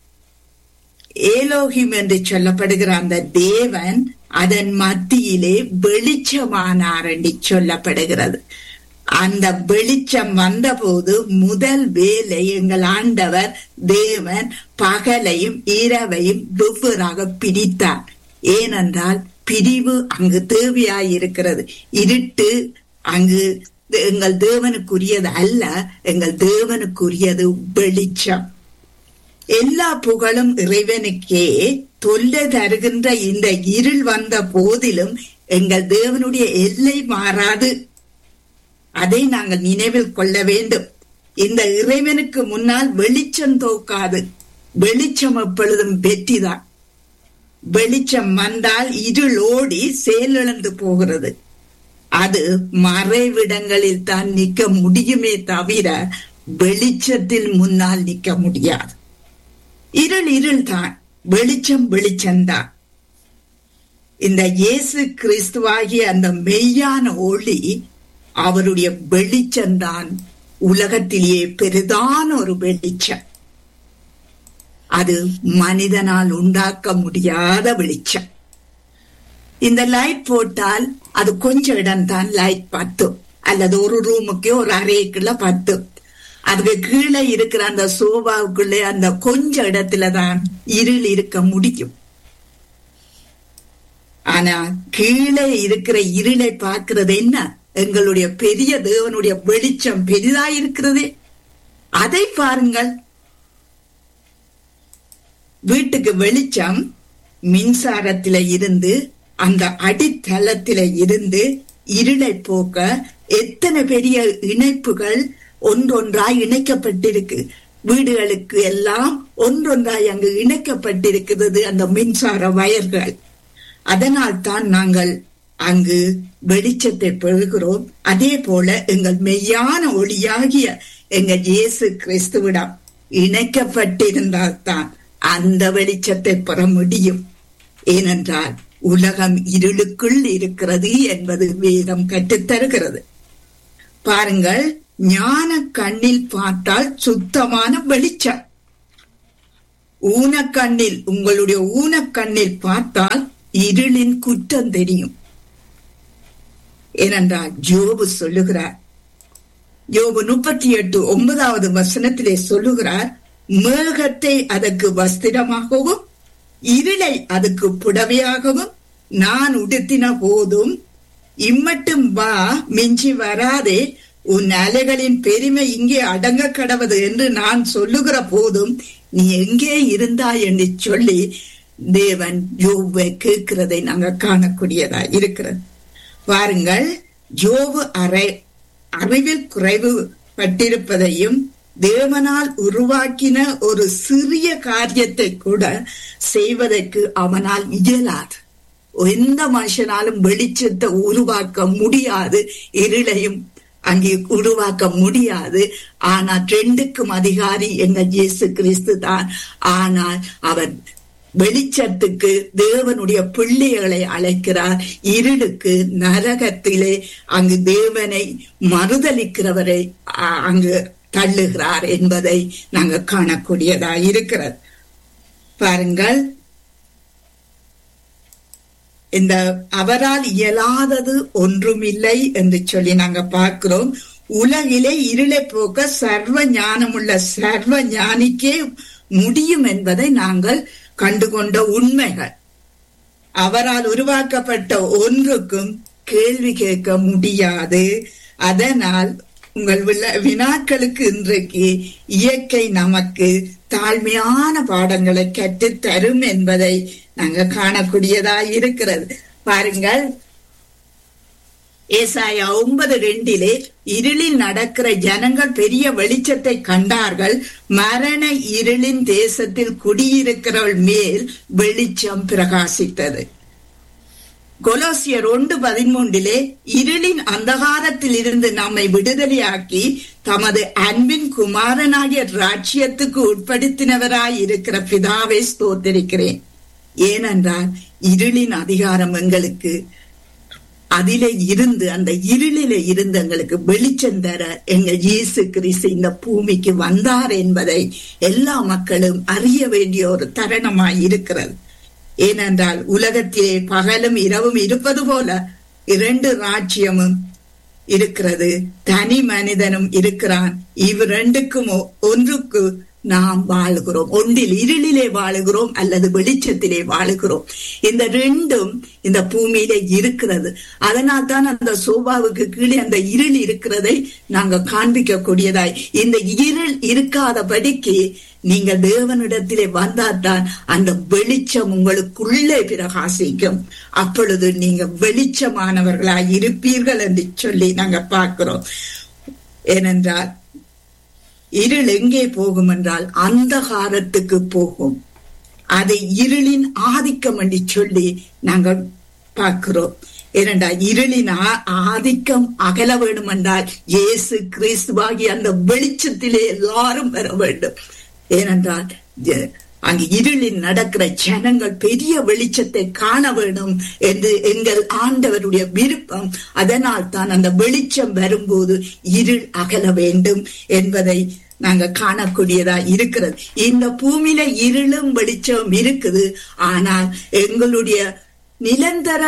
ஏலோகிம் என்று சொல்லப்படுகிற அந்த தேவன் அதன் மத்தியிலே வெளிச்சமானார் என்று சொல்லப்படுகிறது அந்த வெளிச்சம் வந்தபோது முதல் வேலை எங்கள் ஆண்டவர் தேவன் பகலையும் இரவையும் வெவ்வேறாக பிரித்தார் ஏனென்றால் பிரிவு அங்கு தேவையாயிருக்கிறது இருட்டு அங்கு எங்கள் தேவனுக்குரியது அல்ல எங்கள் தேவனுக்குரியது வெளிச்சம் எல்லா புகழும் இறைவனுக்கே தொல்லை தருகின்ற இந்த இருள் வந்த போதிலும் எங்கள் தேவனுடைய எல்லை மாறாது அதை நாங்கள் நினைவில் கொள்ள வேண்டும் இந்த இறைவனுக்கு முன்னால் வெளிச்சம் தோக்காது வெளிச்சம் எப்பொழுதும் வெற்றிதான் வெளிச்சம் வந்தால் இருள் ஓடி செயலிழந்து போகிறது அது மறைவிடங்களில் தான் நிற்க முடியுமே தவிர வெளிச்சத்தில் முன்னால் நிற்க முடியாது இருள் இருள் தான் வெளிச்சம் வெளிச்சம்தான் இந்த இயேசு கிறிஸ்துவாகிய அந்த மெய்யான ஒளி அவருடைய வெளிச்சம்தான் உலகத்திலேயே பெரிதான ஒரு வெளிச்சம் அது மனிதனால் உண்டாக்க முடியாத வெளிச்சம் இந்த லைட் போட்டால் அது கொஞ்சம் இடம் தான் லைட் பத்தும் அல்லது ஒரு ரூமுக்கு ஒரு அறைக்குள்ள பத்தும் அதுக்கு கீழே இருக்கிற அந்த சோபாவுக்குள்ளே அந்த கொஞ்ச இடத்துல தான் இருள் இருக்க முடியும் ஆனா கீழே இருக்கிற இருளை பார்க்கிறது என்ன எங்களுடைய பெரிய தேவனுடைய வெளிச்சம் பெரிதா இருக்கிறதே அதை பாருங்கள் வீட்டுக்கு வெளிச்சம் மின்சாரத்தில இருந்து அந்த அடித்தளத்தில இருந்து இருளை போக்க எத்தனை பெரிய இணைப்புகள் ஒன்றொன்றாய் இணைக்கப்பட்டிருக்கு வீடுகளுக்கு எல்லாம் ஒன்றொன்றாய் அங்கு இணைக்கப்பட்டிருக்கிறது அந்த மின்சார வயர்கள் அதனால் தான் நாங்கள் அங்கு வெளிச்சத்தை பெறுகிறோம் அதே போல எங்கள் மெய்யான ஒளியாகிய எங்கள் இயேசு கிறிஸ்துவிடம் இணைக்கப்பட்டிருந்தால்தான் அந்த வெளிச்சத்தை பெற முடியும் ஏனென்றால் உலகம் இருளுக்குள் இருக்கிறது என்பது வேதம் கற்றுத்தருகிறது பாருங்கள் ஞான கண்ணில் பார்த்தால் சுத்தமான வெளிச்சம் ஊனக்கண்ணில் உங்களுடைய ஊனக்கண்ணில் பார்த்தால் இருளின் குற்றம் தெரியும் ஏனென்றால் ஜோபு சொல்லுகிறார் யோபு முப்பத்தி எட்டு ஒன்பதாவது வசனத்திலே சொல்லுகிறார் மேகத்தை அதற்கு வஸ்திரமாகவும் இருளை அதுக்கு புடவையாகவும் நான் உடுத்தின போதும் இம்மட்டும் வா மிஞ்சி வராதே உன் அலைகளின் பெருமை இங்கே அடங்க கடவது என்று நான் சொல்லுகிற போதும் நீ எங்கே இருந்தாய் என்று சொல்லி தேவன் யோபை கேட்கிறதை நாங்க காணக்கூடியதா இருக்கிறது பாருங்கள் ஜோபு அறை அறிவில் குறைவு பட்டிருப்பதையும் தேவனால் உருவாக்கின ஒரு சிறிய காரியத்தை கூட செய்வதற்கு அவனால் இயலாது எந்த மனுஷனாலும் வெளிச்சத்தை உருவாக்க முடியாது இருளையும் அங்கே உருவாக்க முடியாது ஆனால் ரெண்டுக்கும் அதிகாரி எங்க இயேசு கிறிஸ்து தான் ஆனால் அவர் வெளிச்சத்துக்கு தேவனுடைய பிள்ளைகளை அழைக்கிறார் இருளுக்கு நரகத்திலே அங்கு தேவனை மறுதளிக்கிறவரை அங்கு தள்ளுகிறார் என்பதை நாங்க காணக்கூடியதா இருக்கிறது பாருங்கள் இந்த அவரால் இயலாதது ஒன்றுமில்லை என்று சொல்லி நாங்க பார்க்கிறோம் உலகிலே இருளை போக்க சர்வ ஞானமுள்ள சர்வ ஞானிக்கே முடியும் என்பதை நாங்கள் கண்டுகொண்ட உண்மைகள் அவரால் உருவாக்கப்பட்ட ஒன்றுக்கும் கேள்வி கேட்க முடியாது அதனால் உங்கள் வினாக்களுக்கு இன்றைக்கு இயற்கை நமக்கு தாழ்மையான பாடங்களை கற்றுத் தரும் என்பதை நாங்க காணக்கூடியதா இருக்கிறது பாருங்கள் ஏசாயா ஒன்பது ரெண்டிலே இருளில் நடக்கிற ஜனங்கள் பெரிய வெளிச்சத்தை கண்டார்கள் மரண இருளின் தேசத்தில் குடியிருக்கிறவள் மேல் வெளிச்சம் பிரகாசித்தது கொலோசியர் ஒன்று பதிமூன்றிலே இருளின் அந்தகாரத்தில் இருந்து நம்மை விடுதலையாக்கி தமது அன்பின் குமாரனாகிய ராஜ்யத்துக்கு உட்படுத்தினவராய் இருக்கிற பிதாவை ஸ்தோத்திருக்கிறேன் ஏனென்றால் இருளின் அதிகாரம் எங்களுக்கு அதிலே இருந்து அந்த இருளில இருந்து எங்களுக்கு வெளிச்சம் தர எங்க இயேசு கிறிஸ்து இந்த பூமிக்கு வந்தார் என்பதை எல்லா மக்களும் அறிய வேண்டிய ஒரு தருணமாய் இருக்கிறது ஏனென்றால் உலகத்திலே பகலும் இரவும் இருப்பது போல இரண்டு ராஜ்யமும் இருக்கிறது தனி மனிதனும் இருக்கிறான் இவ் ரெண்டுக்கும் ஒன்றுக்கு நாம் வாழுகிறோம் ஒன்றில் இருளிலே வாழுகிறோம் அல்லது வெளிச்சத்திலே வாழுகிறோம் இந்த ரெண்டும் இந்த பூமியிலே இருக்கிறது அதனால் தான் அந்த சோபாவுக்கு கீழே அந்த இருள் இருக்கிறதை நாங்க காண்பிக்க கூடியதாய் இந்த இருள் இருக்காதபடிக்கு நீங்க தேவனிடத்திலே வந்தால்தான் அந்த வெளிச்சம் உங்களுக்குள்ளே பிரகாசிக்கும் அப்பொழுது நீங்க வெளிச்சமானவர்களாய் இருப்பீர்கள் என்று சொல்லி நாங்க பார்க்கிறோம் ஏனென்றால் இருள் எங்கே போகும் என்றால் அந்தகாரத்துக்கு போகும் அதை இருளின் ஆதிக்கம் என்று சொல்லி நாங்கள் பார்க்கிறோம் ஏனென்றா இருளின் ஆதிக்கம் அகல வேண்டும் என்றால் இயேசு கிறிஸ்துவாகி அந்த வெளிச்சத்திலே எல்லாரும் வர வேண்டும் ஏனென்றால் அங்கு இருளில் நடக்கிற ஜனங்கள் பெரிய வெளிச்சத்தை காண வேண்டும் என்று எங்கள் ஆண்டவருடைய விருப்பம் அதனால் தான் அந்த வெளிச்சம் வரும்போது இருள் அகல வேண்டும் என்பதை நாங்க காணக்கூடியதா இருக்கிறது இந்த பூமியில இருளும் வெளிச்சம் இருக்குது ஆனால் எங்களுடைய நிரந்தர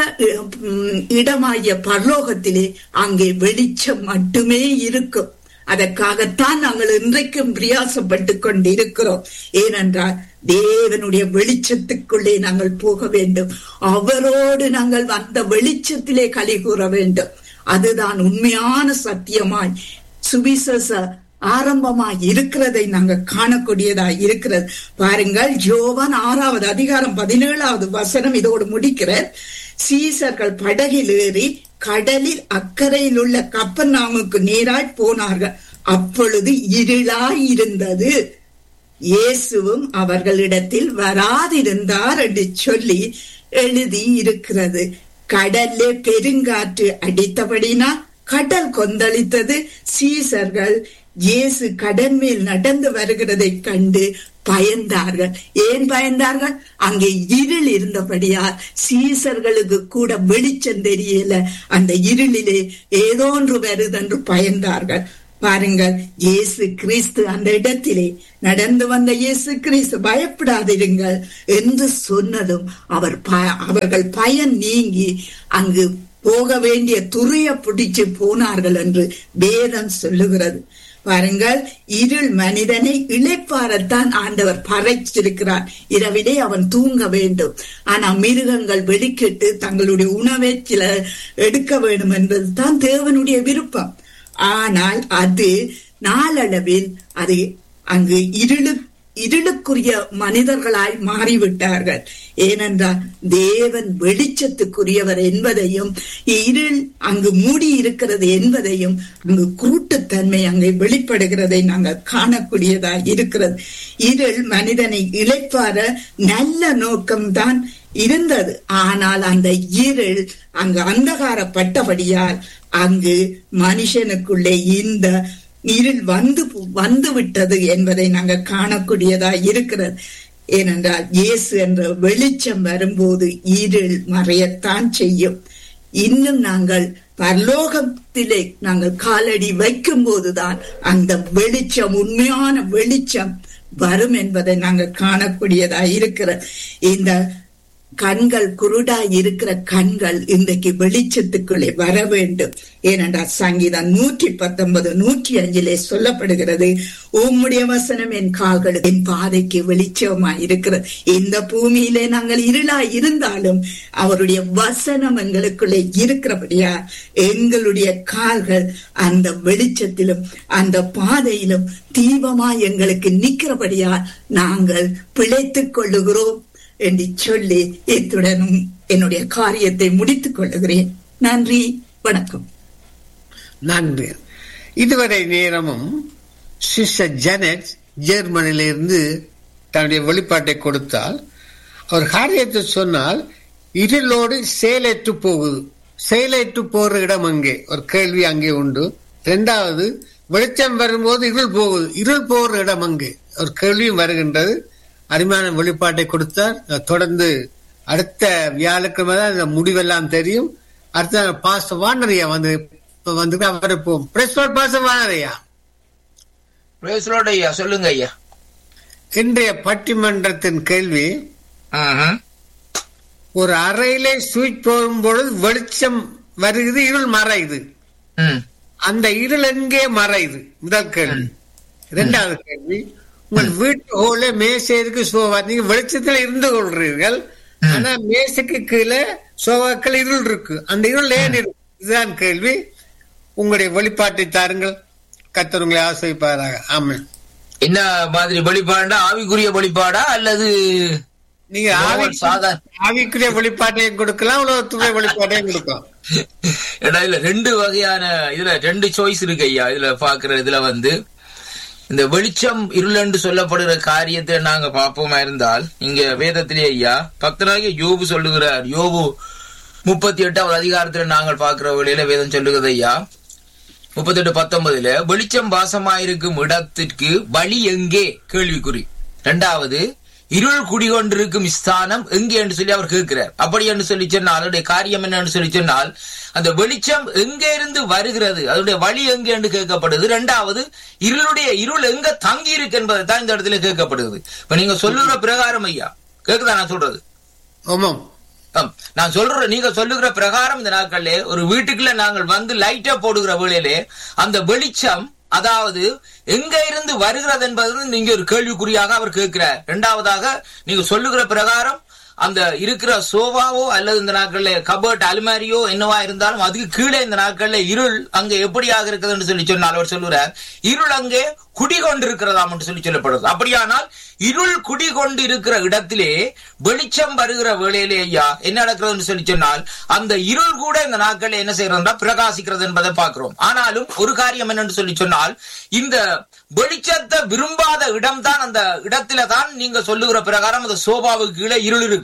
இடமாகிய பரலோகத்திலே அங்கே வெளிச்சம் மட்டுமே இருக்கும் அதற்காகத்தான் நாங்கள் இன்றைக்கும் பிரியாசப்பட்டு கொண்டிருக்கிறோம் ஏனென்றால் தேவனுடைய வெளிச்சத்துக்குள்ளே நாங்கள் போக வேண்டும் அவரோடு நாங்கள் அந்த வெளிச்சத்திலே களி கூற வேண்டும் அதுதான் உண்மையான சத்தியமாய் சுவிசேஷ ஆரம்பமாய் இருக்கிறதை நாங்க காணக்கூடியதா இருக்கிறது பாருங்கள் ஜோவான் ஆறாவது அதிகாரம் பதினேழாவது வசனம் இதோடு முடிக்கிற சீசர்கள் படகில் ஏறி கடலில் அக்கறையில் உள்ள கப்பர்நாமுக்கு நேராய் போனார்கள் அப்பொழுது இருளாய் இருந்தது இயேசுவும் அவர்களிடத்தில் வராதிருந்தார் என்று சொல்லி எழுதி இருக்கிறது கடல்லே பெருங்காற்று அடித்தபடினா கடல் கொந்தளித்தது சீசர்கள் இயேசு கடல் மேல் நடந்து வருகிறதை கண்டு பயந்தார்கள் ஏன் பயந்தார்கள் அங்கே இருள் இருந்தபடியால் சீசர்களுக்கு கூட வெளிச்சம் தெரியல அந்த இருளிலே ஏதோ ஒன்று வருதென்று பயந்தார்கள் பாருங்கள் இயேசு கிறிஸ்து அந்த இடத்திலே நடந்து வந்த இயேசு கிறிஸ்து பயப்படாதிருங்கள் என்று சொன்னதும் அவர் ப- அவர்கள் பயன் நீங்கி அங்கு போக வேண்டிய துறைய பிடிச்சு போனார்கள் என்று வேதம் சொல்லுகிறது பாருங்கள் இருள் மனிதனை இளைப்பாரத்தான் ஆண்டவர் பறைச்சிருக்கிறார் இரவிலே அவன் தூங்க வேண்டும் ஆனா மிருகங்கள் வெளிக்கிட்டு தங்களுடைய உணவை சில எடுக்க வேண்டும் என்பதுதான் தேவனுடைய விருப்பம் ஆனால் அது நாளளவில் அது அங்கு இருளு இருளுக்குரிய மனிதர்களாய் மாறிவிட்டார்கள் ஏனென்றால் தேவன் வெளிச்சத்துக்குரியவர் என்பதையும் இருள் அங்கு மூடி இருக்கிறது என்பதையும் அங்கு குருட்டுத்தன்மை அங்கே வெளிப்படுகிறதை நாங்கள் காணக்கூடியதாய் இருக்கிறது இருள் மனிதனை இழைப்பார நல்ல நோக்கம்தான் இருந்தது ஆனால் அந்த இருள் அங்கு அந்தகாரப்பட்டபடியால் அங்கு மனுஷனுக்குள்ளே இந்த இருள் வந்து வந்து விட்டது என்பதை நாங்கள் காணக்கூடியதா இருக்கிறது ஏனென்றால் இயேசு என்ற வெளிச்சம் வரும்போது இருள் மறையத்தான் செய்யும் இன்னும் நாங்கள் பரலோகத்திலே நாங்கள் காலடி வைக்கும் போதுதான் அந்த வெளிச்சம் உண்மையான வெளிச்சம் வரும் என்பதை நாங்கள் காணக்கூடியதா இருக்கிறது இந்த கண்கள் குருடாய் இருக்கிற கண்கள் இன்றைக்கு வெளிச்சத்துக்குள்ளே வர வேண்டும் ஏனென்றால் சங்கீதம் நூற்றி பத்தொன்பது நூற்றி அஞ்சிலே சொல்லப்படுகிறது உம்முடைய வசனம் என் கால்களுக்கு என் பாதைக்கு வெளிச்சமாய் இருக்கிறது இந்த பூமியிலே நாங்கள் இருளாய் இருந்தாலும் அவருடைய வசனம் எங்களுக்குள்ளே இருக்கிறபடியா எங்களுடைய கால்கள் அந்த வெளிச்சத்திலும் அந்த பாதையிலும் தீபமாய் எங்களுக்கு நிற்கிறபடியா நாங்கள் பிழைத்துக் கொள்ளுகிறோம் என்று சொல்லி இத்துடனும் என்னுடைய காரியத்தை முடித்துக் கொள்ளுகிறேன் நன்றி வணக்கம் நன்றி இதுவரை நேரமும் சிஸ்டர் ஜெனட் ஜெர்மனியிலிருந்து தன்னுடைய வெளிப்பாட்டை கொடுத்தால் அவர் காரியத்தை சொன்னால் இருளோடு செயலற்று போகுது செயலற்று போற இடம் அங்கே ஒரு கேள்வி அங்கே உண்டு இரண்டாவது வெளிச்சம் வரும்போது இருள் போகுது இருள் போற இடம் அங்கே ஒரு கேள்வியும் வருகின்றது அருமையான வெளிப்பாட்டை கொடுத்தார் தொடர்ந்து அடுத்த வியாழக்கிழமை தான் இந்த முடிவெல்லாம் தெரியும் அடுத்த பாச வானரையா வந்து இப்ப வந்து அவர் இப்போ பிரஸ் பாச வானரையா Praise Lord ஐயா சொல்லுங்க ஐயா இன்றைய பட்டிமன்றத்தின் கேள்வி ஆஹ். ஒரு அறையிலே சுவிட்ச் போடும் பொழுது வெளிச்சம் வருகிறது இருள் மறையுது ம். அந்த இருள் எங்கே மறையுது முதல் கேள்வி இரண்டாவது கேள்வி உங்கள் வீட்டு ஹோல மேசை இருக்கு சோபா நீங்க வெளிச்சத்துல இருந்து கொள்றீர்கள் ஆனா மேசைக்கு கீழே சோபாக்கள் இருள் இருக்கு அந்த இருள் ஏன் இருக்கு இதுதான் கேள்வி உங்களுடைய வெளிப்பாட்டை தாருங்கள் கத்தர் உங்களை ஆசிரிப்பாராக ஆமாம் என்ன மாதிரி வெளிப்பாடா ஆவிக்குரிய வெளிப்பாடா அல்லது நீங்க normal ஆவி- சாதா- ஆவிக்குரிய வெளிப்பாட்டையும் கொடுக்கலாம் உலகத்துடைய வெளிப்பாட்டையும் கொடுக்கலாம் ஏடா இல்ல ரெண்டு வகையான இதுல ரெண்டு சாய்ஸ் இருக்கு ஐயா இதுல பாக்குற இதுல வந்து இந்த வெளிச்சம் இருளென்று சொல்லப்படுகிற காரியத்தை நாங்க பார்ப்போமா இருந்தால் இங்க வேதத்திலே ஐயா பக்தனாகிய யோபு சொல்லுகிறார் யோபு முப்பத்தி எட்டாவது அதிகாரத்துல நாங்கள் பார்க்கிற வழியில வேதம் சொல்லுகிறது ஐயா முப்பத்தி எட்டு பத்தொன்பதுல வெளிச்சம் வாசமாயிருக்கும் இடத்திற்கு வழி எங்கே கேள்விக்குறி இரண்டாவது இருள் குடிகொண்டிருக்கும் ஸ்தானம் எங்கே என்று சொல்லி அவர் கேட்கிறார் அப்படி என்று சொல்லி சொன்னால் அதனுடைய காரியம் என்னன்னு சொல்லி சொன்னால் அந்த வெளிச்சம் எங்கே இருந்து வருகிறது அதனுடைய வழி எங்கே என்று கேட்கப்படுது இரண்டாவது இருளுடைய இருள் எங்க தங்கி இருக்கு என்பதை தான் இந்த இடத்துல கேட்கப்படுகிறது இப்ப நீங்க சொல்லுகிற பிரகாரம் ஐயா கேக்குதா நான் சொல்றது ஆமாம் ஆம். நான் சொல்றேன் நீங்க சொல்லுகிற பிரகாரம் இந்த நாட்கள்ல ஒரு வீட்டுக்குள்ள நாங்கள் வந்து லைட்டா போடுகிற வேளையிலே அந்த வெளிச்சம் அதாவது எங்க இருந்து வருகிறது என்பது நீங்க ஒரு கேள்விக்குறியாக அவர் கேட்கிறார் இரண்டாவதாக நீங்க சொல்லுகிற பிரகாரம் அந்த இருக்கிற சோபாவோ அல்லது இந்த நாட்கள்ல கபர்ட் அலுமாரியோ என்னவா இருந்தாலும் அதுக்கு கீழே இந்த நாட்கள்ல இருள் அங்க எப்படியாக இருக்குதுன்னு சொல்லி சொன்னால் அவர் சொல்லுறார் இருள் அங்கே குடிகொண்டிருக்கிறதாம் என்று சொல்லி சொல்லப்படுது அப்படியானால் இருள் குடிகொண்டு இருக்கிற இடத்திலே வெளிச்சம் வருகிற வேளையிலே ஐயா என்ன நடக்கிறதுன்னு சொல்லி சொன்னால் அந்த இருள் கூட இந்த நாட்களில் என்ன செய்யறதுன்னா பிரகாசிக்கிறது என்பதை பார்க்கிறோம் ஆனாலும் ஒரு காரியம் என்னன்னு சொல்லி சொன்னால் இந்த வெளிச்சத்தை விரும்பாத இடம்தான் அந்த இடத்துல தான் நீங்க சொல்லுகிற பிரகாரம் அந்த சோபாவுக்கு கீழே இருள் இருக்கும்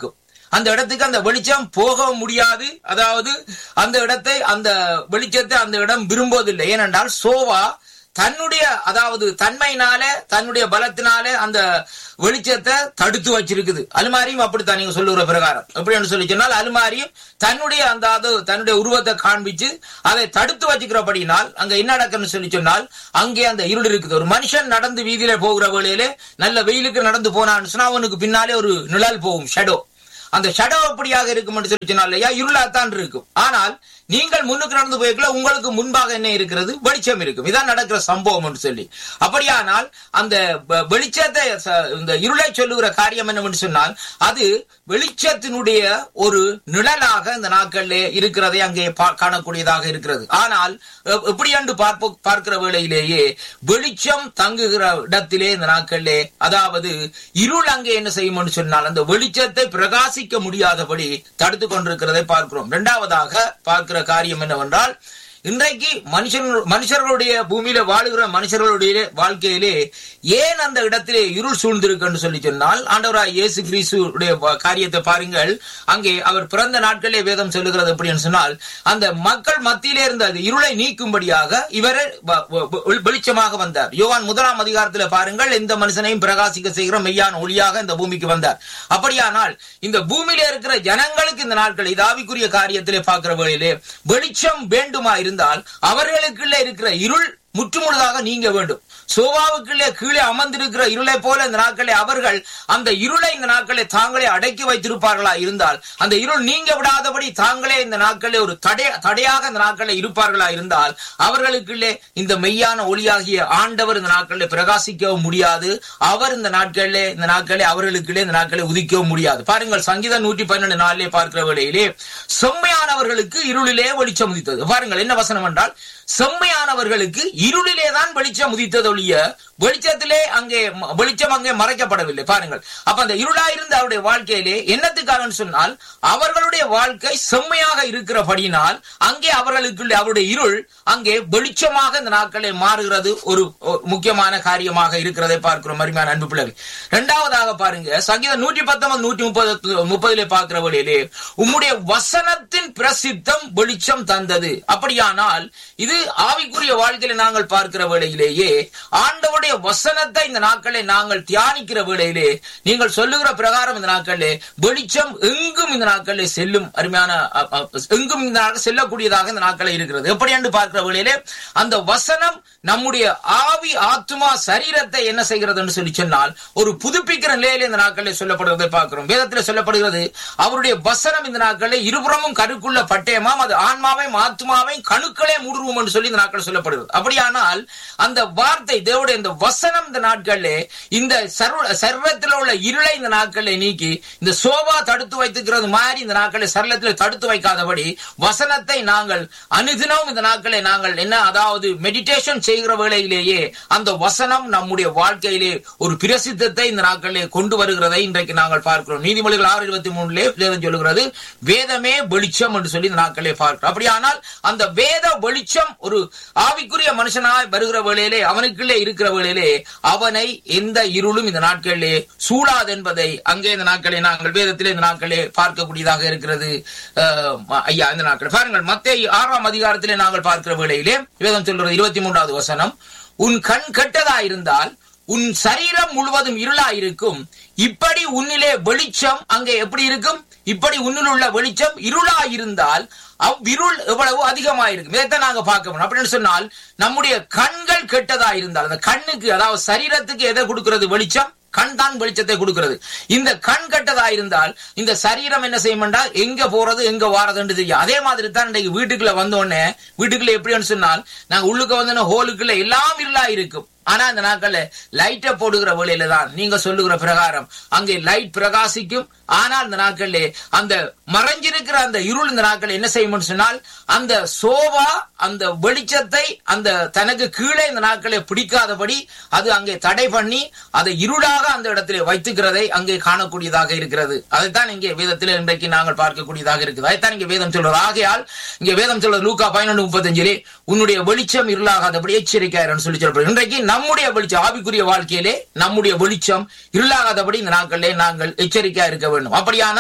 அந்த இடத்துக்கு அந்த வெளிச்சம் போக முடியாது அதாவது அந்த இடத்தை அந்த வெளிச்சத்தை அந்த இடம் விரும்புவதில்லை ஏனென்றால் சோவா தன்னுடைய அதாவது தன்மையினால தன்னுடைய பலத்தினால அந்த வெளிச்சத்தை தடுத்து வச்சிருக்குது அலுமாரியும் அப்படித்தான் நீங்க சொல்லுகிற பிரகாரம் எப்படின்னு சொல்லி சொன்னால் அலுமாரியும் தன்னுடைய அந்த அது தன்னுடைய உருவத்தை காண்பிச்சு அதை தடுத்து வச்சுக்கிறபடினால் அங்க என்ன நடக்குன்னு சொல்லி சொன்னால் அங்கே அந்த இருள் இருக்குது ஒரு மனுஷன் நடந்து வீதியில போகிற வேளையிலே நல்ல வெயிலுக்கு நடந்து போனான்னு சொன்னா அவனுக்கு பின்னாலே ஒரு நிழல் போகும் ஷெடோ அந்த ஷடோ எப்படியாக இருக்கும் என்று சொல்லி சொன்னால் இல்லையா இருளாத்தான் இருக்கும் ஆனால் நீங்கள் முன்னுக்கு நடந்து போய்க்கல உங்களுக்கு முன்பாக என்ன இருக்கிறது வெளிச்சம் இருக்கும் இதான் நடக்கிற சம்பவம் என்று சொல்லி அப்படியானால் அந்த ப- வெளிச்சத்தை ச- இந்த இருளை சொல்லுகிற காரியம் என்னவென்று சொன்னால் அது வெளிச்சத்தினுடைய ஒரு நிழலாக இந்த நாட்களிலே இருக்கிறதை அங்கே பா- காணக்கூடியதாக இருக்கிறது ஆனால் எ- எப்படி என்று பார்ப்ப பார்க்கிற வேளையிலேயே வெளிச்சம் தங்குகிற இடத்திலே இந்த நாட்களிலே அதாவது இருள் அங்கே என்ன செய்யும் என்று சொன்னால் அந்த வெளிச்சத்தை பிரகாசிக்க முடியாதபடி தடுத்து கொண்டிருக்கிறதை பார்க்கிறோம் இரண்டாவதாக பார்க்கிற காரியம் என்னவென்றால் இன்றைக்கு மனுஷன் மனுஷர்களுடைய பூமியில வாழுகிற மனுஷர்களுடைய வாழ்க்கையிலே ஏன் அந்த இடத்திலே இருள் சூழ்ந்திருக்குன்னு சொல்லி சொன்னால் ஆண்டவராய் இயேசு கிறிஸ்துடைய வ- காரியத்தை பாருங்கள் அங்கே அவர் பிறந்த நாட்களே வேதம் சொல்லுகிறது எப்படின்னு சொன்னால் அந்த மக்கள் மத்தியிலே இருந்த அது இருளை நீக்கும்படியாக இவரே வ- வ- வ- வெளிச்சமாக வந்தார் யோவான் முதலாம் அதிகாரத்தில் பாருங்கள் எந்த மனுஷனையும் பிரகாசிக்க செய்கிற மெய்யான ஒளியாக இந்த பூமிக்கு வந்தார் அப்படியானால் இந்த பூமியில இருக்கிற ஜனங்களுக்கு இந்த நாட்கள் இதாவிக்குரிய காரியத்திலே பார்க்கிற வேளையிலே வெளிச்சம் வேண்டுமா இருந்தால் அவர்களுக்குள்ளே இருக்கிற இருள் முற்றுமுழுதாக நீங்க வேண்டும் சோவாவுக்குள்ளே கீழே அமர்ந்திருக்கிற இருளை போல இந்த நாட்களே அவர்கள் அந்த இருளை இந்த நாட்களை தாங்களே அடக்கி வைத்திருப்பார்களா இருந்தால் அந்த இருள் நீங்க விடாதபடி தாங்களே இந்த நாட்களே ஒரு தடை தடையாக இந்த நாட்களே இருப்பார்களா இருந்தால் அவர்களுக்குள்ளே இந்த மெய்யான ஒளியாகிய ஆண்டவர் இந்த நாட்களில் பிரகாசிக்கவும் முடியாது அவர் இந்த நாட்களிலே இந்த நாட்களே அவர்களுக்குள்ளே இந்த நாட்களை உதிக்கவும் முடியாது பாருங்கள் சங்கீதம் நூற்றி பன்னெண்டு நாளிலே பார்க்கிற வேளையிலே செம்மையானவர்களுக்கு இருளிலே வெளிச்சம் உதித்தது பாருங்கள் என்ன வசனம் என்றால் செம்மையானவர்களுக்கு இருளிலே தான் வெளிச்சம் உதித்தது ஒழிய வெளிச்சத்திலே அங்கே ம- வெளிச்சம் அங்கே மறைக்கப்படவில்லை பாருங்கள் அப்ப அந்த இருளாயிருந்த அவருடைய வாழ்க்கையிலே என்னத்துக்காக சொன்னால் அவர்களுடைய வாழ்க்கை செம்மையாக இருக்கிறபடியினால் அங்கே அவர்களுக்குள்ள அவருடைய இருள் அங்கே வெளிச்சமாக இந்த நாட்களை மாறுகிறது ஒரு ஒரு முக்கியமான காரியமாக இருக்கிறதை பார்க்கிறோம் அருமையான அன்பு பிள்ளைகள் இரண்டாவதாக பாருங்க சங்கீதம் நூற்றி பத்தொன்பது நூற்றி முப்பது முப்பதிலே பார்க்கிற வழியிலே உம்முடைய வசனத்தின் பிரசித்தம் வெளிச்சம் தந்தது அப்படியானால் இது ஆவிக்குரிய வாழ்க்கையில நாங்கள் பார்க்கிற வேளையிலேயே ஆண்டவருடைய வசனத்தை இந்த நாட்களை நாங்கள் தியானிக்கிற வேளையிலே நீங்கள் சொல்லுகிற பிரகாரம் இந்த நாட்களிலே வெளிச்சம் எங்கும் இந்த நாட்களிலே செல்லும் அருமையான அ, அ, எங்கும் இந்த நாட்கள் செல்லக்கூடியதாக இந்த நாட்களை இருக்கிறது எப்படி என்று பார்க்கிற வேளையிலே அந்த வசனம் நம்முடைய ஆவி ஆத்மா சரீரத்தை என்ன செய்கிறது என்று சொல்லி சொன்னால் ஒரு புதுப்பிக்கிற நிலையில இந்த நாட்களில் சொல்லப்படுவதை பார்க்கிறோம் வேதத்தில் சொல்லப்படுகிறது அவருடைய வசனம் இந்த நாட்களில் இருபுறமும் கருக்குள்ள பட்டயமாம் அது ஆன்மாவையும் ஆத்மாவையும் கணுக்களே மூடுருவோம் என்று சொல்லி இந்த நாட்கள் சொல்லப்படுகிறது அப்படியானால் அந்த வார்த்தை தேவனுடைய இந்த வசனம் இந்த நாட்களிலே இந்த சர்வ சர்வத்தில் உள்ள இருளை இந்த நாட்களை நீக்கி இந்த சோபா தடுத்து வைத்துக்கிறது மாதிரி இந்த நாட்களை சரளத்தில் தடுத்து வைக்காதபடி வசனத்தை நாங்கள் அனுதினம் இந்த நாட்களை நாங்கள் என்ன அதாவது மெடிடேஷன் செய்கிற வேளையிலேயே அந்த வசனம் நம்முடைய வாழ்க்கையிலே ஒரு பிரசித்தத்தை இந்த நாட்களிலே கொண்டு வருகிறதை இன்றைக்கு நாங்கள் பார்க்கிறோம் நீதிமொழிகள் ஆறு இருபத்தி மூணுலே வேதம் சொல்லுகிறது வேதமே வெளிச்சம் என்று சொல்லி இந்த நாட்களே பார்க்கிறோம் அப்படியானால் அந்த வேத வெளிச்சம் ஒரு ஆவிக்குரிய மனுஷனாய் வருகிற வேளையிலே அவனுக்குள்ளே இருக்கிற வேளையிலே அவனை எந்த இருளும் இந்த நாட்களிலே சூழாது என்பதை அங்கே இந்த நாட்களை நாங்கள் வேதத்திலே இந்த நாட்களே பார்க்கக்கூடியதாக இருக்கிறது அஹ், ஐயா இந்த நாட்கள் பாருங்கள் மத்திய ஆறாம் அதிகாரத்திலே நாங்கள் பார்க்கிற வேளையிலே வேதம் சொல்றது இருபத்தி மூன்றாவது வசனம் உன் கண் கெட்டதா இருந்தால் உன் சரீரம் முழுவதும் இருளாயிருக்கும் இப்படி உன்னிலே வெளிச்சம் அங்கே எப்படி இருக்கும் இப்படி உன்னில் உள்ள வெளிச்சம் இருளாயிருந்தால் அவ்விருள் எவ்வளவு அதிகமாயிருக்கும் இதைத்தான் நாங்க பார்க்க முடியும் அப்படின்னு சொன்னால் நம்முடைய கண்கள் கெட்டதா இருந்தால் அந்த கண்ணுக்கு அதாவது சரீரத்துக்கு எதை கொடுக்கிறது வெளிச்சம் கண் தான் வெளிச்சத்தை கொடுக்கிறது இந்த கண் கெட்டதா இருந்தால் இந்த சரீரம் என்ன செய்யும் என்றால் எங்க போறது எங்க வாரதுன்னு தெரியும் அதே மாதிரி தான் இன்றைக்கு வீட்டுக்குள்ள வந்த உடனே வீட்டுக்குள்ள எப்படின்னு சொன்னால் நாங்க உள்ளுக்கு வந்தோடனே ஹோலுக்குள்ள எல்லாம் இருளா இருக்கும் ஆனா இந்த நாட்கள்ல லைட்டை போடுகிற வேளையில தான் நீங்க சொல்லுகிற பிரகாரம் அங்கே லைட் பிரகாசிக்கும் ஆனால் இந்த நாட்கள்ல அந்த மறைஞ்சிருக்கிற அந்த இருள் இந்த நாட்கள் என்ன செய்யும்னு சொன்னால் அந்த சோபா அந்த வெளிச்சத்தை அந்த தனக்கு கீழே இந்த நாட்களை பிடிக்காதபடி அது அங்கே தடை பண்ணி அதை இருளாக அந்த இடத்திலே வைத்துக்கிறதை அங்கே காணக்கூடியதாக இருக்கிறது அதைத்தான் இங்கே வேதத்தில் இன்றைக்கு நாங்கள் பார்க்கக்கூடியதாக இருக்குது அதைத்தான் இங்கே வேதம் சொல்றது ஆகையால் இங்கே வேதம் சொல்றது லூக்கா பதினொன்று முப்பத்தஞ்சிலே உன்னுடைய வெளிச்சம் இருளாகாதபடி எச்சரிக்கையாருன்னு சொல்லி சொல்றோம் இன்றைக்கு நம்முடைய வெளிச்சம் ஆவிக்குரிய வாழ்க்கையிலே நம்முடைய வெளிச்சம் இருளாகாதபடி இந்த நாட்களிலே நாங்கள் எச்சரிக்கையா இருக்க வேண்டும் அப்படியானால்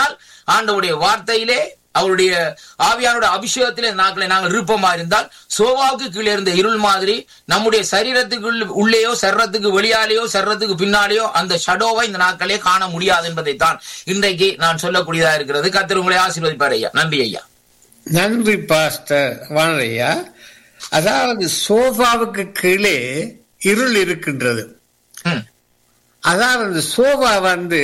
ஆண்டவுடைய வார்த்தையிலே அவருடைய ஆவியானோட அபிஷேகத்திலே நாட்களை நாங்கள் விருப்பமா இருந்தால் சோவாவுக்கு கீழே இருந்த இருள் மாதிரி நம்முடைய சரீரத்துக்கு உள்ள- உள்ளேயோ சர்றத்துக்கு வெளியாலேயோ சர்றத்துக்கு பின்னாலேயோ அந்த ஷடோவை இந்த நாட்களே காண முடியாது என்பதைத்தான் இன்றைக்கு நான் சொல்லக்கூடியதா இருக்கிறது கத்திர உங்களை ஆசீர்வதிப்பார் ஐயா நன்றி ஐயா நன்றி பாஸ்டர் வானரையா அதாவது சோஃபாவுக்கு கீழே இருள் இருக்கின்றது ம். அதாவது அந்த சோஃபா வந்து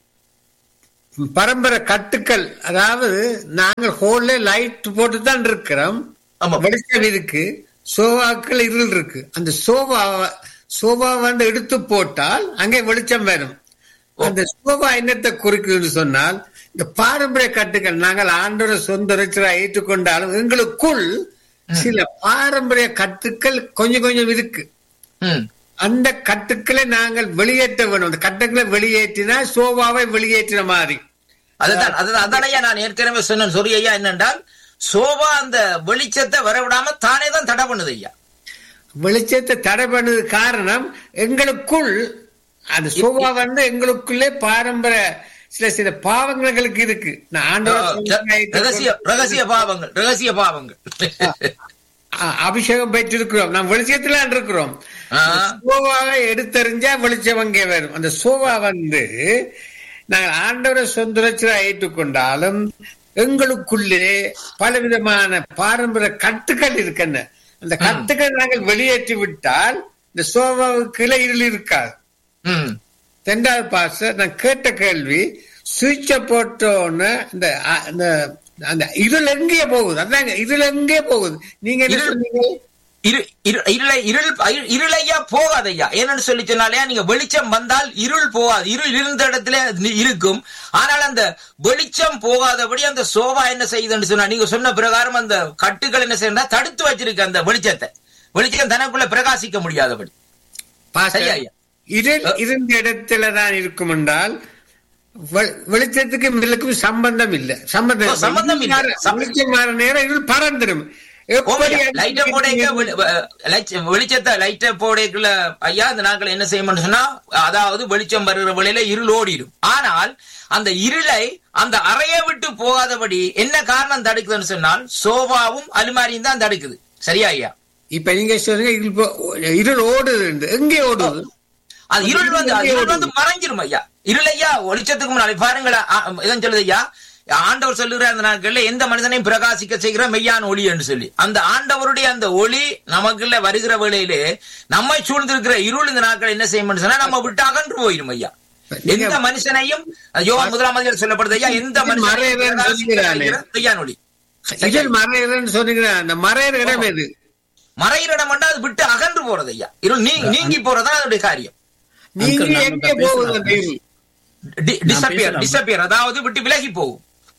பரம்பரை கட்டுக்கள் அதாவது நாங்கள் ஹோல்ல லைட் போட்டு தான் இருக்கிறோம் ஆமா. வெளிச்சம் இருக்கு சோஃபாக்கள் இருள் இருக்கு அந்த சோஃபா சோஃபா வந்து எடுத்து போட்டால் அங்கே வெளிச்சம் வரும் அந்த சோஃபா என்னத்தை குறிக்குதுன்னு சொன்னால் இந்த பாரம்பரிய கட்டுகள் நாங்கள் ஆண்டோட சொந்த ரச்சரா ஏற்றுக்கொண்டாலும் எங்களுக்குள் சில பாரம்பரிய கட்டுக்கள் கொஞ்சம் கொஞ்சம் இருக்கு ம். அந்த கட்டுக்களை நாங்கள் வெளியேற்ற வேணும் அந்த கட்டுக்களை வெளியேற்றினா சோபாவை வெளியேற்றின மாதிரி அதுதான் அதுதான் அதான் ஐயா நான் ஏற்கனவே சொன்னேன் சொரி ஐயா என்னென்றால் சோபா அந்த வெளிச்சத்தை வரவிடாம தானே தான் தடை பண்ணுது ஐயா வெளிச்சத்தை தடை பண்ணது காரணம் எங்களுக்குள் அந்த சோபா வந்து எங்களுக்குள்ளே பாரம்பரிய சில சில பாவங்கள் எங்களுக்கு இருக்கு நான் ஆண்டவரை சொந்தமா ரகசிய ரகசிய பாவங்கள் ரகசிய பாவங்கள் அ- அபிஷேகம் பெற்றிருக்கிறோம் நாம் வெளிச்சத்துல இருக்கிறோம் ஆ. சோவாவை எடுத்தறிஞ்சா வெளிச்சம் அங்கே வரும் அந்த சோவா வந்து நாங்கள் ஆண்டவரை சொந்தரச்சரா ஏற்றுக்கொண்டாலும் எங்களுக்குள்ளே பலவிதமான பாரம்பரிய கட்டுக்கள் இருக்கின்றன அந்த கட்டுக்கள் நாங்கள் வெளியேற்றி விட்டால் இந்த சோவாவுக்கு இருள் இருக்காது ம். ரெண்டாவது பாச நான் கேட்ட கேள்வி சுவிட்ச போட்டோன்னு இந்த அ, இந்த அந்த இருள் எங்கே போகுது அதாங்க இருள் எங்கே போகுது நீங்க என்ன இருள். சொன்னீங்க இரு இரு- இருளை இருள் இரு- இருளையா போகாதையா என்னன்னு சொல்லி சொன்னாலே நீங்க வெளிச்சம் வந்தால் இருள் போகாது இருள் இருந்த இடத்துல நி- இருக்கும் ஆனால் அந்த வெளிச்சம் போகாதபடி அந்த சோபா என்ன செய்யுதுன்னு சொன்னா நீங்க சொன்ன பிரகாரம் அந்த கட்டுகள் என்ன செய்யறா தடுத்து வச்சிருக்கு அந்த வெளிச்சத்தை வெளிச்சம் தனக்குள்ள பிரகாசிக்க முடியாதபடி பாஸ்டர், சரியா, ஐயா? இருள் இருந்த இடத்துல தான் இருக்கும் என்றால் வெ- வெளிச்சத்துக்கு இதுக்கும் சம்பந்தம் இல்ல சம்பந்தம் ஓ, சம்பந்தம் இல்ல. மாற- சம்- வெளிச்சம் மாற நேரம் இருள் பறந்துடும் எப்படி லைட்ட போடைக்க வெளி- வெ- வெளிச்ச- வெளிச்சத்தை லைட்ட போடைக்குள்ள ஐயா இந்த நாட்கள் என்ன செய்யணும்னு சொன்னா அதாவது வெளிச்சம் வருகிற வழியில இருள் ஓடிடும் ஆனால் அந்த இருளை அந்த அறையை விட்டு போகாதபடி என்ன காரணம் தடுக்குதுன்னு சொன்னால் சோபாவும் அலுமாரியும் தான் தடுக்குது சரியா ஐயா இப்ப நீங்க சொல்றீங்க இருள் போ- இருள் ஓடுது எங்கே ஓடுது அது இருள் வந்து அது இருள் வந்து மறைஞ்சிரும் ஐயா இருள் ஐயா வெளிச்சத்துக்கு முன்னாடி பாருங்களேன் ஆ, இதான் சொல்லுது ஐயா ஆண்டவர் சொல்லுகிற அந்த நாட்கள்ல எந்த மனிதனையும் பிரகாசிக்க செய்கிற மெய்யான ஒளி என்று சொல்லி அந்த ஆண்டவருடைய அந்த ஒளி நமக்குள்ள வருகிற வேளையிலே நம்மை சூழ்ந்திருக்கிற இருள் இந்த நாட்கள் என்ன செய்யும் சொன்னா நம்ம விட்டு அகன்று போயிடும் ஐயா நீங்க- எந்த மனுஷனையும் யோகா முதலாம் அதிகாரம் சொல்லப்படுது ஐயா எந்த மனுஷனையும் மறையறன்னு பிரகாசிக்க சொல்லுகிறானே. செய்கிற மெய்யான ஒளி இருள் மறையிறன்னு சொன்னீங்க அந்த மறையிற இடம் எது மறையிற இடம் வந்து அது விட்டு அகன்று போறது ஐயா இருள் நீ நீங்கி போறதுதான் அதனுடைய காரியம் நீங்க அங்கிள், நாம எங்கே பேசலாம். போகுது அந்த இருள் டிசப்பியர் பேசலாமா? டிசப்பியர் அதாவது விட்டு விலகி போகும்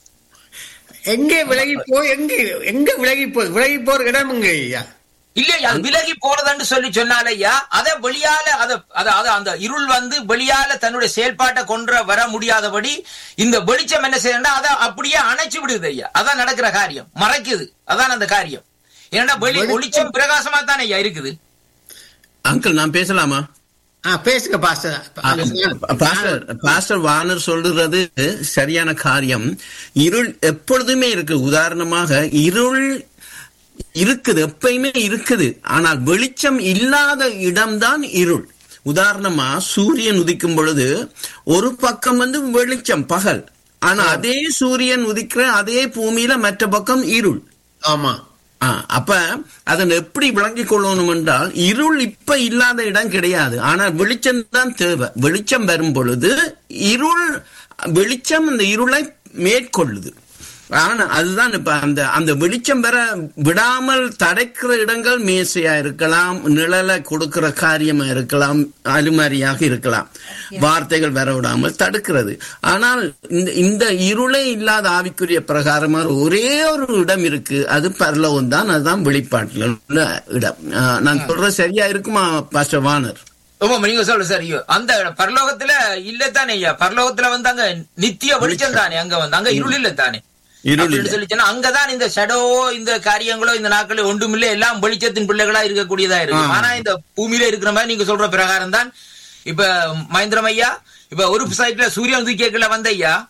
எங்கே விலகி போய் எங்க எங்க விலகி போய் விலகி போற இடம் எங்க ஐயா இல்லையா அது விலகி போறதுன்னு சொல்லி சொன்னாலையா அத வெளியால அத அதாவது அந்த இருள் வந்து வெளியால தன்னுடைய செயல்பாட்டை கொண்டு வர முடியாதபடி இந்த வெளிச்சம் என்ன செய்யணும்னா அதை அப்படியே அணைச்சு விடுது ஐயா அதான் நடக்கிற காரியம் மறைக்குது அதான் அந்த காரியம் ஏன்னா வெளி ஒளிச்சம் பிரகாசமா தானே ஐயா இருக்குது அங்கிள் நான் பேசலாமா ஆ பேசுங்க பாஸ்டர் பாஸ்டர் பாஸ்டர் வானர் சொல்றது சரியான காரியம் இருள் எப்பொழுதுமே இருக்கு உதாரணமாக இருள் இருக்குது எப்பயுமே இருக்குது ஆனால் வெளிச்சம் இல்லாத இடம்தான் இருள் உதாரணமா சூரியன் உதிக்கும் பொழுது ஒரு பக்கம் வந்து வெளிச்சம் பகல் ஆனா அதே சூரியன் உதிக்கிற அதே பூமியில மற்ற பக்கம் இருள் ஆமா ஆ, அப்ப அதன் எப்படி விளங்கிக் கொள்ளணும் என்றால் இருள் இப்ப இல்லாத இடம் கிடையாது ஆனால் வெளிச்சம் தான் தேவை வெளிச்சம் வரும் பொழுது இருள் வெளிச்சம் அந்த இருளை மேற்கொள்ளுது ஆனா அதுதான் இப்ப அந்த அந்த வெளிச்சம் பெற விடாமல் தடைக்கிற இடங்கள் மேசையா இருக்கலாம் நிழலை கொடுக்கிற காரியமா இருக்கலாம் அலுமாரியாக இருக்கலாம் வார்த்தைகள் வர விடாமல் தடுக்கிறது ஆனால் இந்த இந்த இருளே இல்லாத ஆவிக்குரிய பிரகாரமாக ஒரே ஒரு இடம் இருக்கு அது பரலோகம் தான் அதுதான் வெளிப்பாட்டில் உள்ள இடம் ஆ, நான் சொல்றது சரியா இருக்குமா பாஸ்டர் வானர் ஆமா நீங்க சொல்ற சரி அந்த பரலோகத்துல இல்லத்தானே ஐயா பரலோகத்துல வந்து அங்க நித்திய வெளிச்சம் தானே அங்க வந்து அங்க இருள் இல்ல தானே இருள் அப்படின்னு இல்லை. சொல்லி சொன்னா அங்கதான் இந்த ஷடோவோ இந்த காரியங்களோ இந்த நாட்களே ஒன்றுமில்லை எல்லாம் வெளிச்சத்தின் பிள்ளைகளா இருக்கக்கூடியதா இருக்கு ஆ. ஆனா இந்த பூமியில இருக்கிற மாதிரி நீங்க சொல்ற பிரகாரம் தான் இப்ப மகேந்திரம் ஐயா இப்ப ஒரு சைட்ல சூரியன் உதிக்கல வந்த ஐயா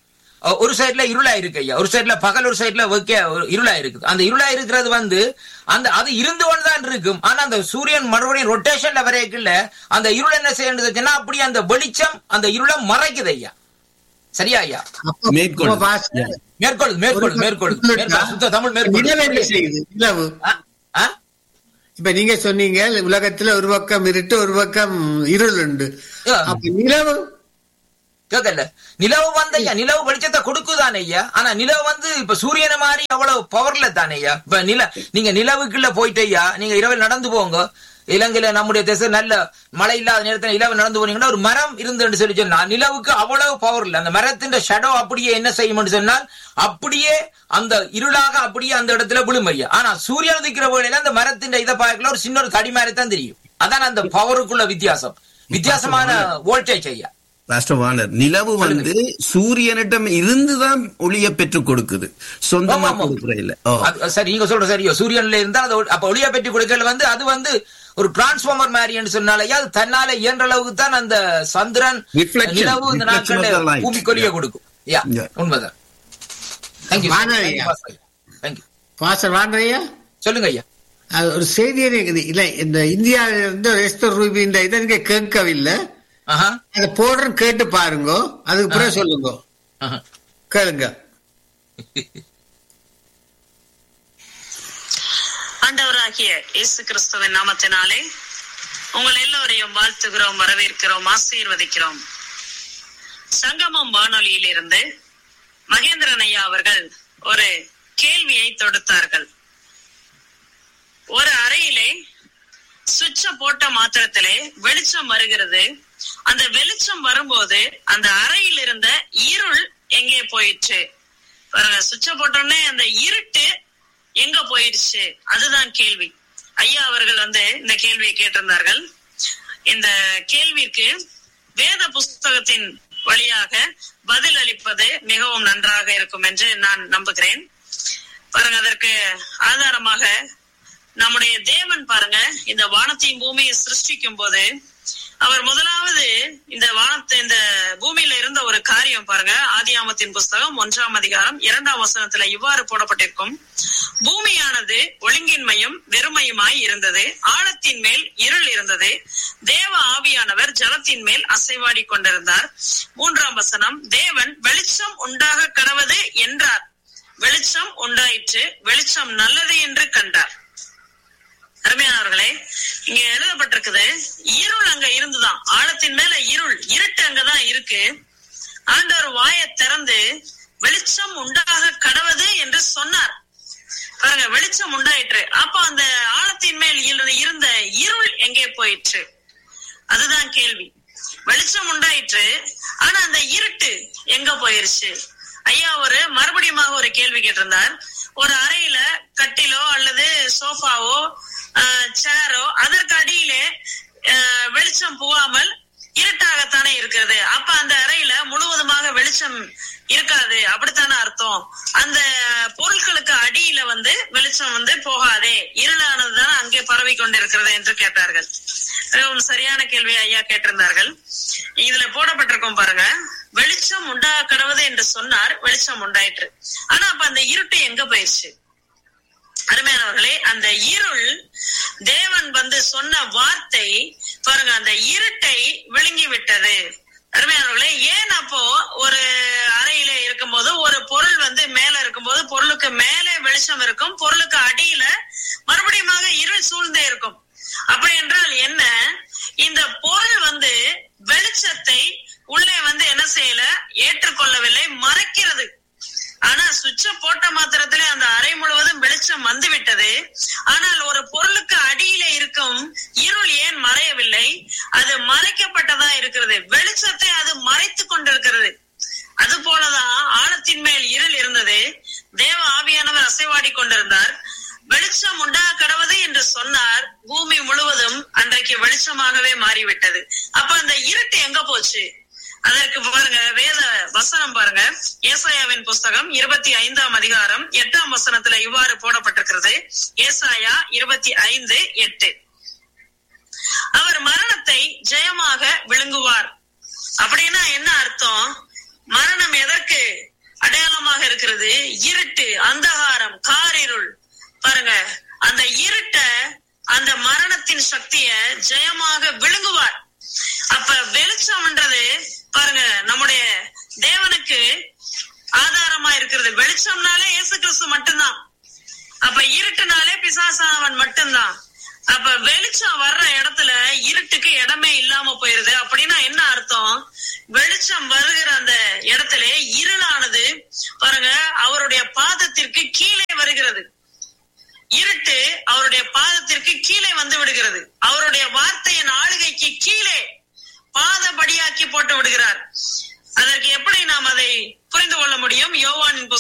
அஹ், ஒரு சைடுல இருளா இருக்கு ஐயா ஒரு சைடுல பகல் ஒரு சைடுல வைக்க ஒரு இருளா இருக்குது அந்த இருளா இருக்கிறது வந்து அந்த அது இருந்து கொண்டுதான் இருக்கும் ஆனா அந்த சூரியன் மறுபடியும் ரொட்டேஷன்ல வரைக்குள்ள அந்த இருள் என்ன செய்யறதுன்னா அப்படி அந்த வெளிச்சம் அந்த இருளை மறைக்குது ஐயா சரியா ஐயா மேற்கொள். அப்ப பாஸ்டர், மேற்கொள்ளுது மேற்கொள்ளுது மேற்கொள்ளுது மேற்கொள்ளுது. சுத்த தமிழ் நிலவு என்ன மேற்கொள்ளுது செய்யுது நிலவு ஆ? ஆ? இப்ப நீங்க சொன்னீங்க உலகத்துல ஒரு பக்கம் இருட்டு ஒரு பக்கம் இருள் உண்டு ஆ. அப்ப நிலவு கேட்கல நிலவு வந்து ஐயா நிலவு வெளிச்சத்தை கொடுக்குதானே ஐயா ஆனா நிலவு வந்து இப்ப சூரியனை மாதிரி அவ்வளவு பவர்ல தானே ஐயா இப்ப நில நீங்க நிலவுக்குள்ள போயிட்டு ஐயா நீங்க இரவில் நடந்து போங்க இலங்கையில நம்முடைய தேசம் நல்ல மழை இல்லாத நேரத்துல நிலவு நடந்து போனீங்கன்னா ஒரு மரம் இருந்துன்னு சொல்லி சொன்னா நிலவுக்கு அவ்வளவு பவர் இல்ல அந்த மரத்தின் ஷடோ அப்படியே என்ன செய்யும்னு சொன்னால் அப்படியே அந்த இருளாக அப்படியே அந்த இடத்துல விழும் ஐயா ஆனா சூரியன் உதிக்கிற வேளையில அந்த மரத்தின் இதை பார்க்கல ஒரு சின்ன ஒரு தடி மாதிரி தான் தெரியும் அதான் அந்த பவருக்குள்ள வித்தியாசம் வித்தியாசமான வோல்டேஜ் ஐயா பாஸ்டர் வானர் நிலவு வந்து சூரியனிடம் இருந்துதான் ஒளியை பெற்றுக் கொடுக்குது சொந்தமா ஆமா, ஆமா. கொடுக்குற இல்ல ஓ அது- சரி நீங்க சொல்ற சரியோ சூரியன்ல இருந்தா அது ஒளி- அப்ப ஒளியா பெட்டி கொடுக்கல வந்து அது வந்து ஒரு டிரான்ஸ்பார்மர் மாதிரி சொன்னாலேயே அது தன்னால இயன்ற அளவுக்கு தான் அந்த சந்திரன் Reflection. நிலவு இந்த Reflection of the நாட்கள்ல light. பூமிக்கு ஒளியை கொடுக்கும் யா Yeah. உண்மைதான் தேங்க்யூ வானொலியா? தேங்க்யூ பாஸ்டர் வாண்டையா சொல்லுங்க ஐயா அது ஒரு செய்தியே இருக்குது இல்ல இந்த இந்தியாவில இருந்து எஸ்தர் ரூபி இந்த இதை நீங்க கேட்கவில்லை ஆஹா அதை போடுறேன் கேட்டு பாருங்க அதுக்கு பிறகு சொல்லுங்க ஆஹா. கேளுங்க ஆண்டவராகிய இயேசு கிறிஸ்துவின் நாமத்தினாலே உங்கள் எல்லோரையும் வாழ்த்துகிறோம் வரவேற்கிறோம் ஆசீர்வதிக்கிறோம் சங்கமம் வானொலியிலிருந்து மகேந்திரன் ஐயா அவர்கள் ஒரு கேள்வியை தொடுத்தார்கள் ஒரு அறையிலே சுவிட்ச போட்ட மாத்திரத்திலே வெளிச்சம் வருகிறது அந்த வெளிச்சம் வரும்போது அந்த அறையில் இருந்த இருள் எங்கே போயிற்று பாருங்க சுவிட்ச போட்டோடனே அந்த இருட்டு எங்க போயிடுச்சு அதுதான் கேள்வி ஐயா அவர்கள் வந்து இந்த கேள்வியை கேட்டிருந்தார்கள் இந்த கேள்விக்கு வேத புஸ்தகத்தின் வழியாக பதில் அளிப்பது மிகவும் நன்றாக இருக்கும் என்று நான் நம்புகிறேன் பாருங்க அதற்கு ஆதாரமாக நம்முடைய தேவன் பாருங்க இந்த வானத்தையும் பூமியை சிருஷ்டிக்கும் போது அவர் முதலாவது இந்த வானத்தை இந்த பூமியில இருந்த ஒரு காரியம் பாருங்க ஆதியாமத்தின் புஸ்தகம் ஒன்றாம் அதிகாரம் இரண்டாம் வசனத்துல இவ்வாறு போடப்பட்டிருக்கும் பூமியானது ஒழுங்கின்மையும் வெறுமையுமாய் இருந்தது ஆழத்தின் மேல் இருள் இருந்தது தேவ ஆவியானவர் ஜலத்தின் மேல் அசைவாடி கொண்டிருந்தார் மூன்றாம் வசனம் தேவன் வெளிச்சம் உண்டாக கடவது என்றார் வெளிச்சம் உண்டாயிற்று வெளிச்சம் நல்லது என்று கண்டார் அருமையானவர்களே இங்க எழுதப்பட்டிருக்குது இருள் அங்க இருந்துதான் ஆழத்தின் மேல இருள் இருட்டு அங்கதான் இருக்கு ஆண்டவர் வாயை திறந்து வெளிச்சம் உண்டாக கடவது என்று சொன்னார் பாருங்க வெளிச்சம் உண்டாயிற்று அப்ப அந்த ஆழத்தின் மேல் இரு- இருந்த இருள் எங்கே போயிற்று அதுதான் கேள்வி வெளிச்சம் உண்டாயிற்று ஆனா அந்த இருட்டு எங்க போயிருச்சு ஐயா ஒரு மறுபடியும் ஒரு கேள்வி கேட்டிருந்தார் ஒரு அறையில கட்டிலோ அல்லது சோஃபாவோ சேரோ அதற்கு அடியிலே ஆஹ், வெளிச்சம் புகாமல் இருட்டாகத்தானே இருக்கிறது அப்ப அந்த அறையில முழுவதுமாக வெளிச்சம் இருக்காது அப்படித்தானே அர்த்தம் அந்த பொருட்களுக்கு அடியில வந்து வெளிச்சம் வந்து போகாதே இருளானதுதான் அங்கே பரவி கொண்டிருக்கிறது என்று கேட்டார்கள் மிகவும் சரியான கேள்வி ஐயா கேட்டிருந்தார்கள் இதுல போடப்பட்டிருக்கும் பாருங்க வெளிச்சம் உண்டா கடவுது என்று சொன்னார் வெளிச்சம் உண்டாயிற்று ஆனா அப்ப அந்த இருட்டு எங்க போயிடுச்சு அருமையானவர்களே அந்த இருள் தேவன் வந்து சொன்ன வார்த்தை பாருங்க அந்த இருட்டை விழுங்கி விட்டது அருமையானவர்களே ஏன் அப்போ ஒரு அறையில இருக்கும்போது ஒரு பொருள் வந்து மேல இருக்கும்போது பொருளுக்கு மேலே வெளிச்சம் இருக்கும் பொருளுக்கு அடியில மறுபடியும் இருள் சூழ்ந்தே இருக்கும் அப்படி என்றால் என்ன இந்த பொருள் வந்து வெளிச்சத்தை உள்ளே வந்து என்ன செய்யல ஏற்றுக்கொள்ளவில்லை மறைக்கிறது ஆனா சுவிட்ச போட்ட மாத்திரத்திலே அந்த அறை முழுவதும் வெளிச்சம் வந்து விட்டது ஆனால் ஒரு பொருளுக்கு அடியில இருக்கும் இருள் ஏன் மறையவில்லை அது மறைக்கப்பட்டதா இருக்கிறது வெளிச்சத்தை அது மறைத்து கொண்டிருக்கிறது அது போலதான் ஆழத்தின் மேல் இருள் இருந்தது தேவ ஆவியானவர் அசைவாடி கொண்டிருந்தார் வெளிச்சம் உண்டா கடவுது என்று சொன்னார் பூமி முழுவதும் அன்றைக்கு வெளிச்சமாகவே மாறிவிட்டது அப்ப அந்த இருட்டு எங்க போச்சு அதற்கு பாருங்க வேத வசனம் பாருங்க ஏசாயாவின் புஸ்தகம் இருபத்தி ஐந்தாம் அதிகாரம் எட்டாம் வசனத்துல இவ்வாறு போடப்பட்டிருக்கிறது ஏசாயா இருபத்தி ஐந்து எட்டு அவர் மரணத்தை ஜெயமாக விழுங்குவார் அப்படின்னா என்ன அர்த்தம் மரணம் எதற்கு அடையாளமாக இருக்கிறது இருட்டு அந்தகாரம் காரிருள் பாருங்க அந்த இருட்ட அந்த மரணத்தின் சக்திய ஜெயமாக விழுங்குவார் அப்ப வெளிச்சம்ன்றது பாருங்க நம்முடைய தேவனுக்கு ஆதாரமா இருக்கிறது வெளிச்சம்னாலே இயேசு கிறிஸ்து மட்டும்தான் அப்ப இருட்டுனாலே பிசாசானவன் மட்டும்தான் அப்ப வெளிச்சம் வர்ற இடத்துல இருட்டுக்கு இடமே இல்லாம போயிருது அப்படின்னா என்ன அர்த்தம் வெளிச்சம் வருகிற அந்த இடத்துல இருளானது பாருங்க அவருடைய பாதத்திற்கு கீழே வருகிறது இருட்டு அவருடைய பாதத்திற்கு கீழே வந்து விடுகிறது அவருடைய வார்த்தையின் ஆளுகைக்கு கீழே பாதபடியாக்கி போட்டு விடுகிறார் அதற்கு எப்படி நாம் அதை புரிந்து கொள்ள முடியும் யோவானின் புஸ்தகம்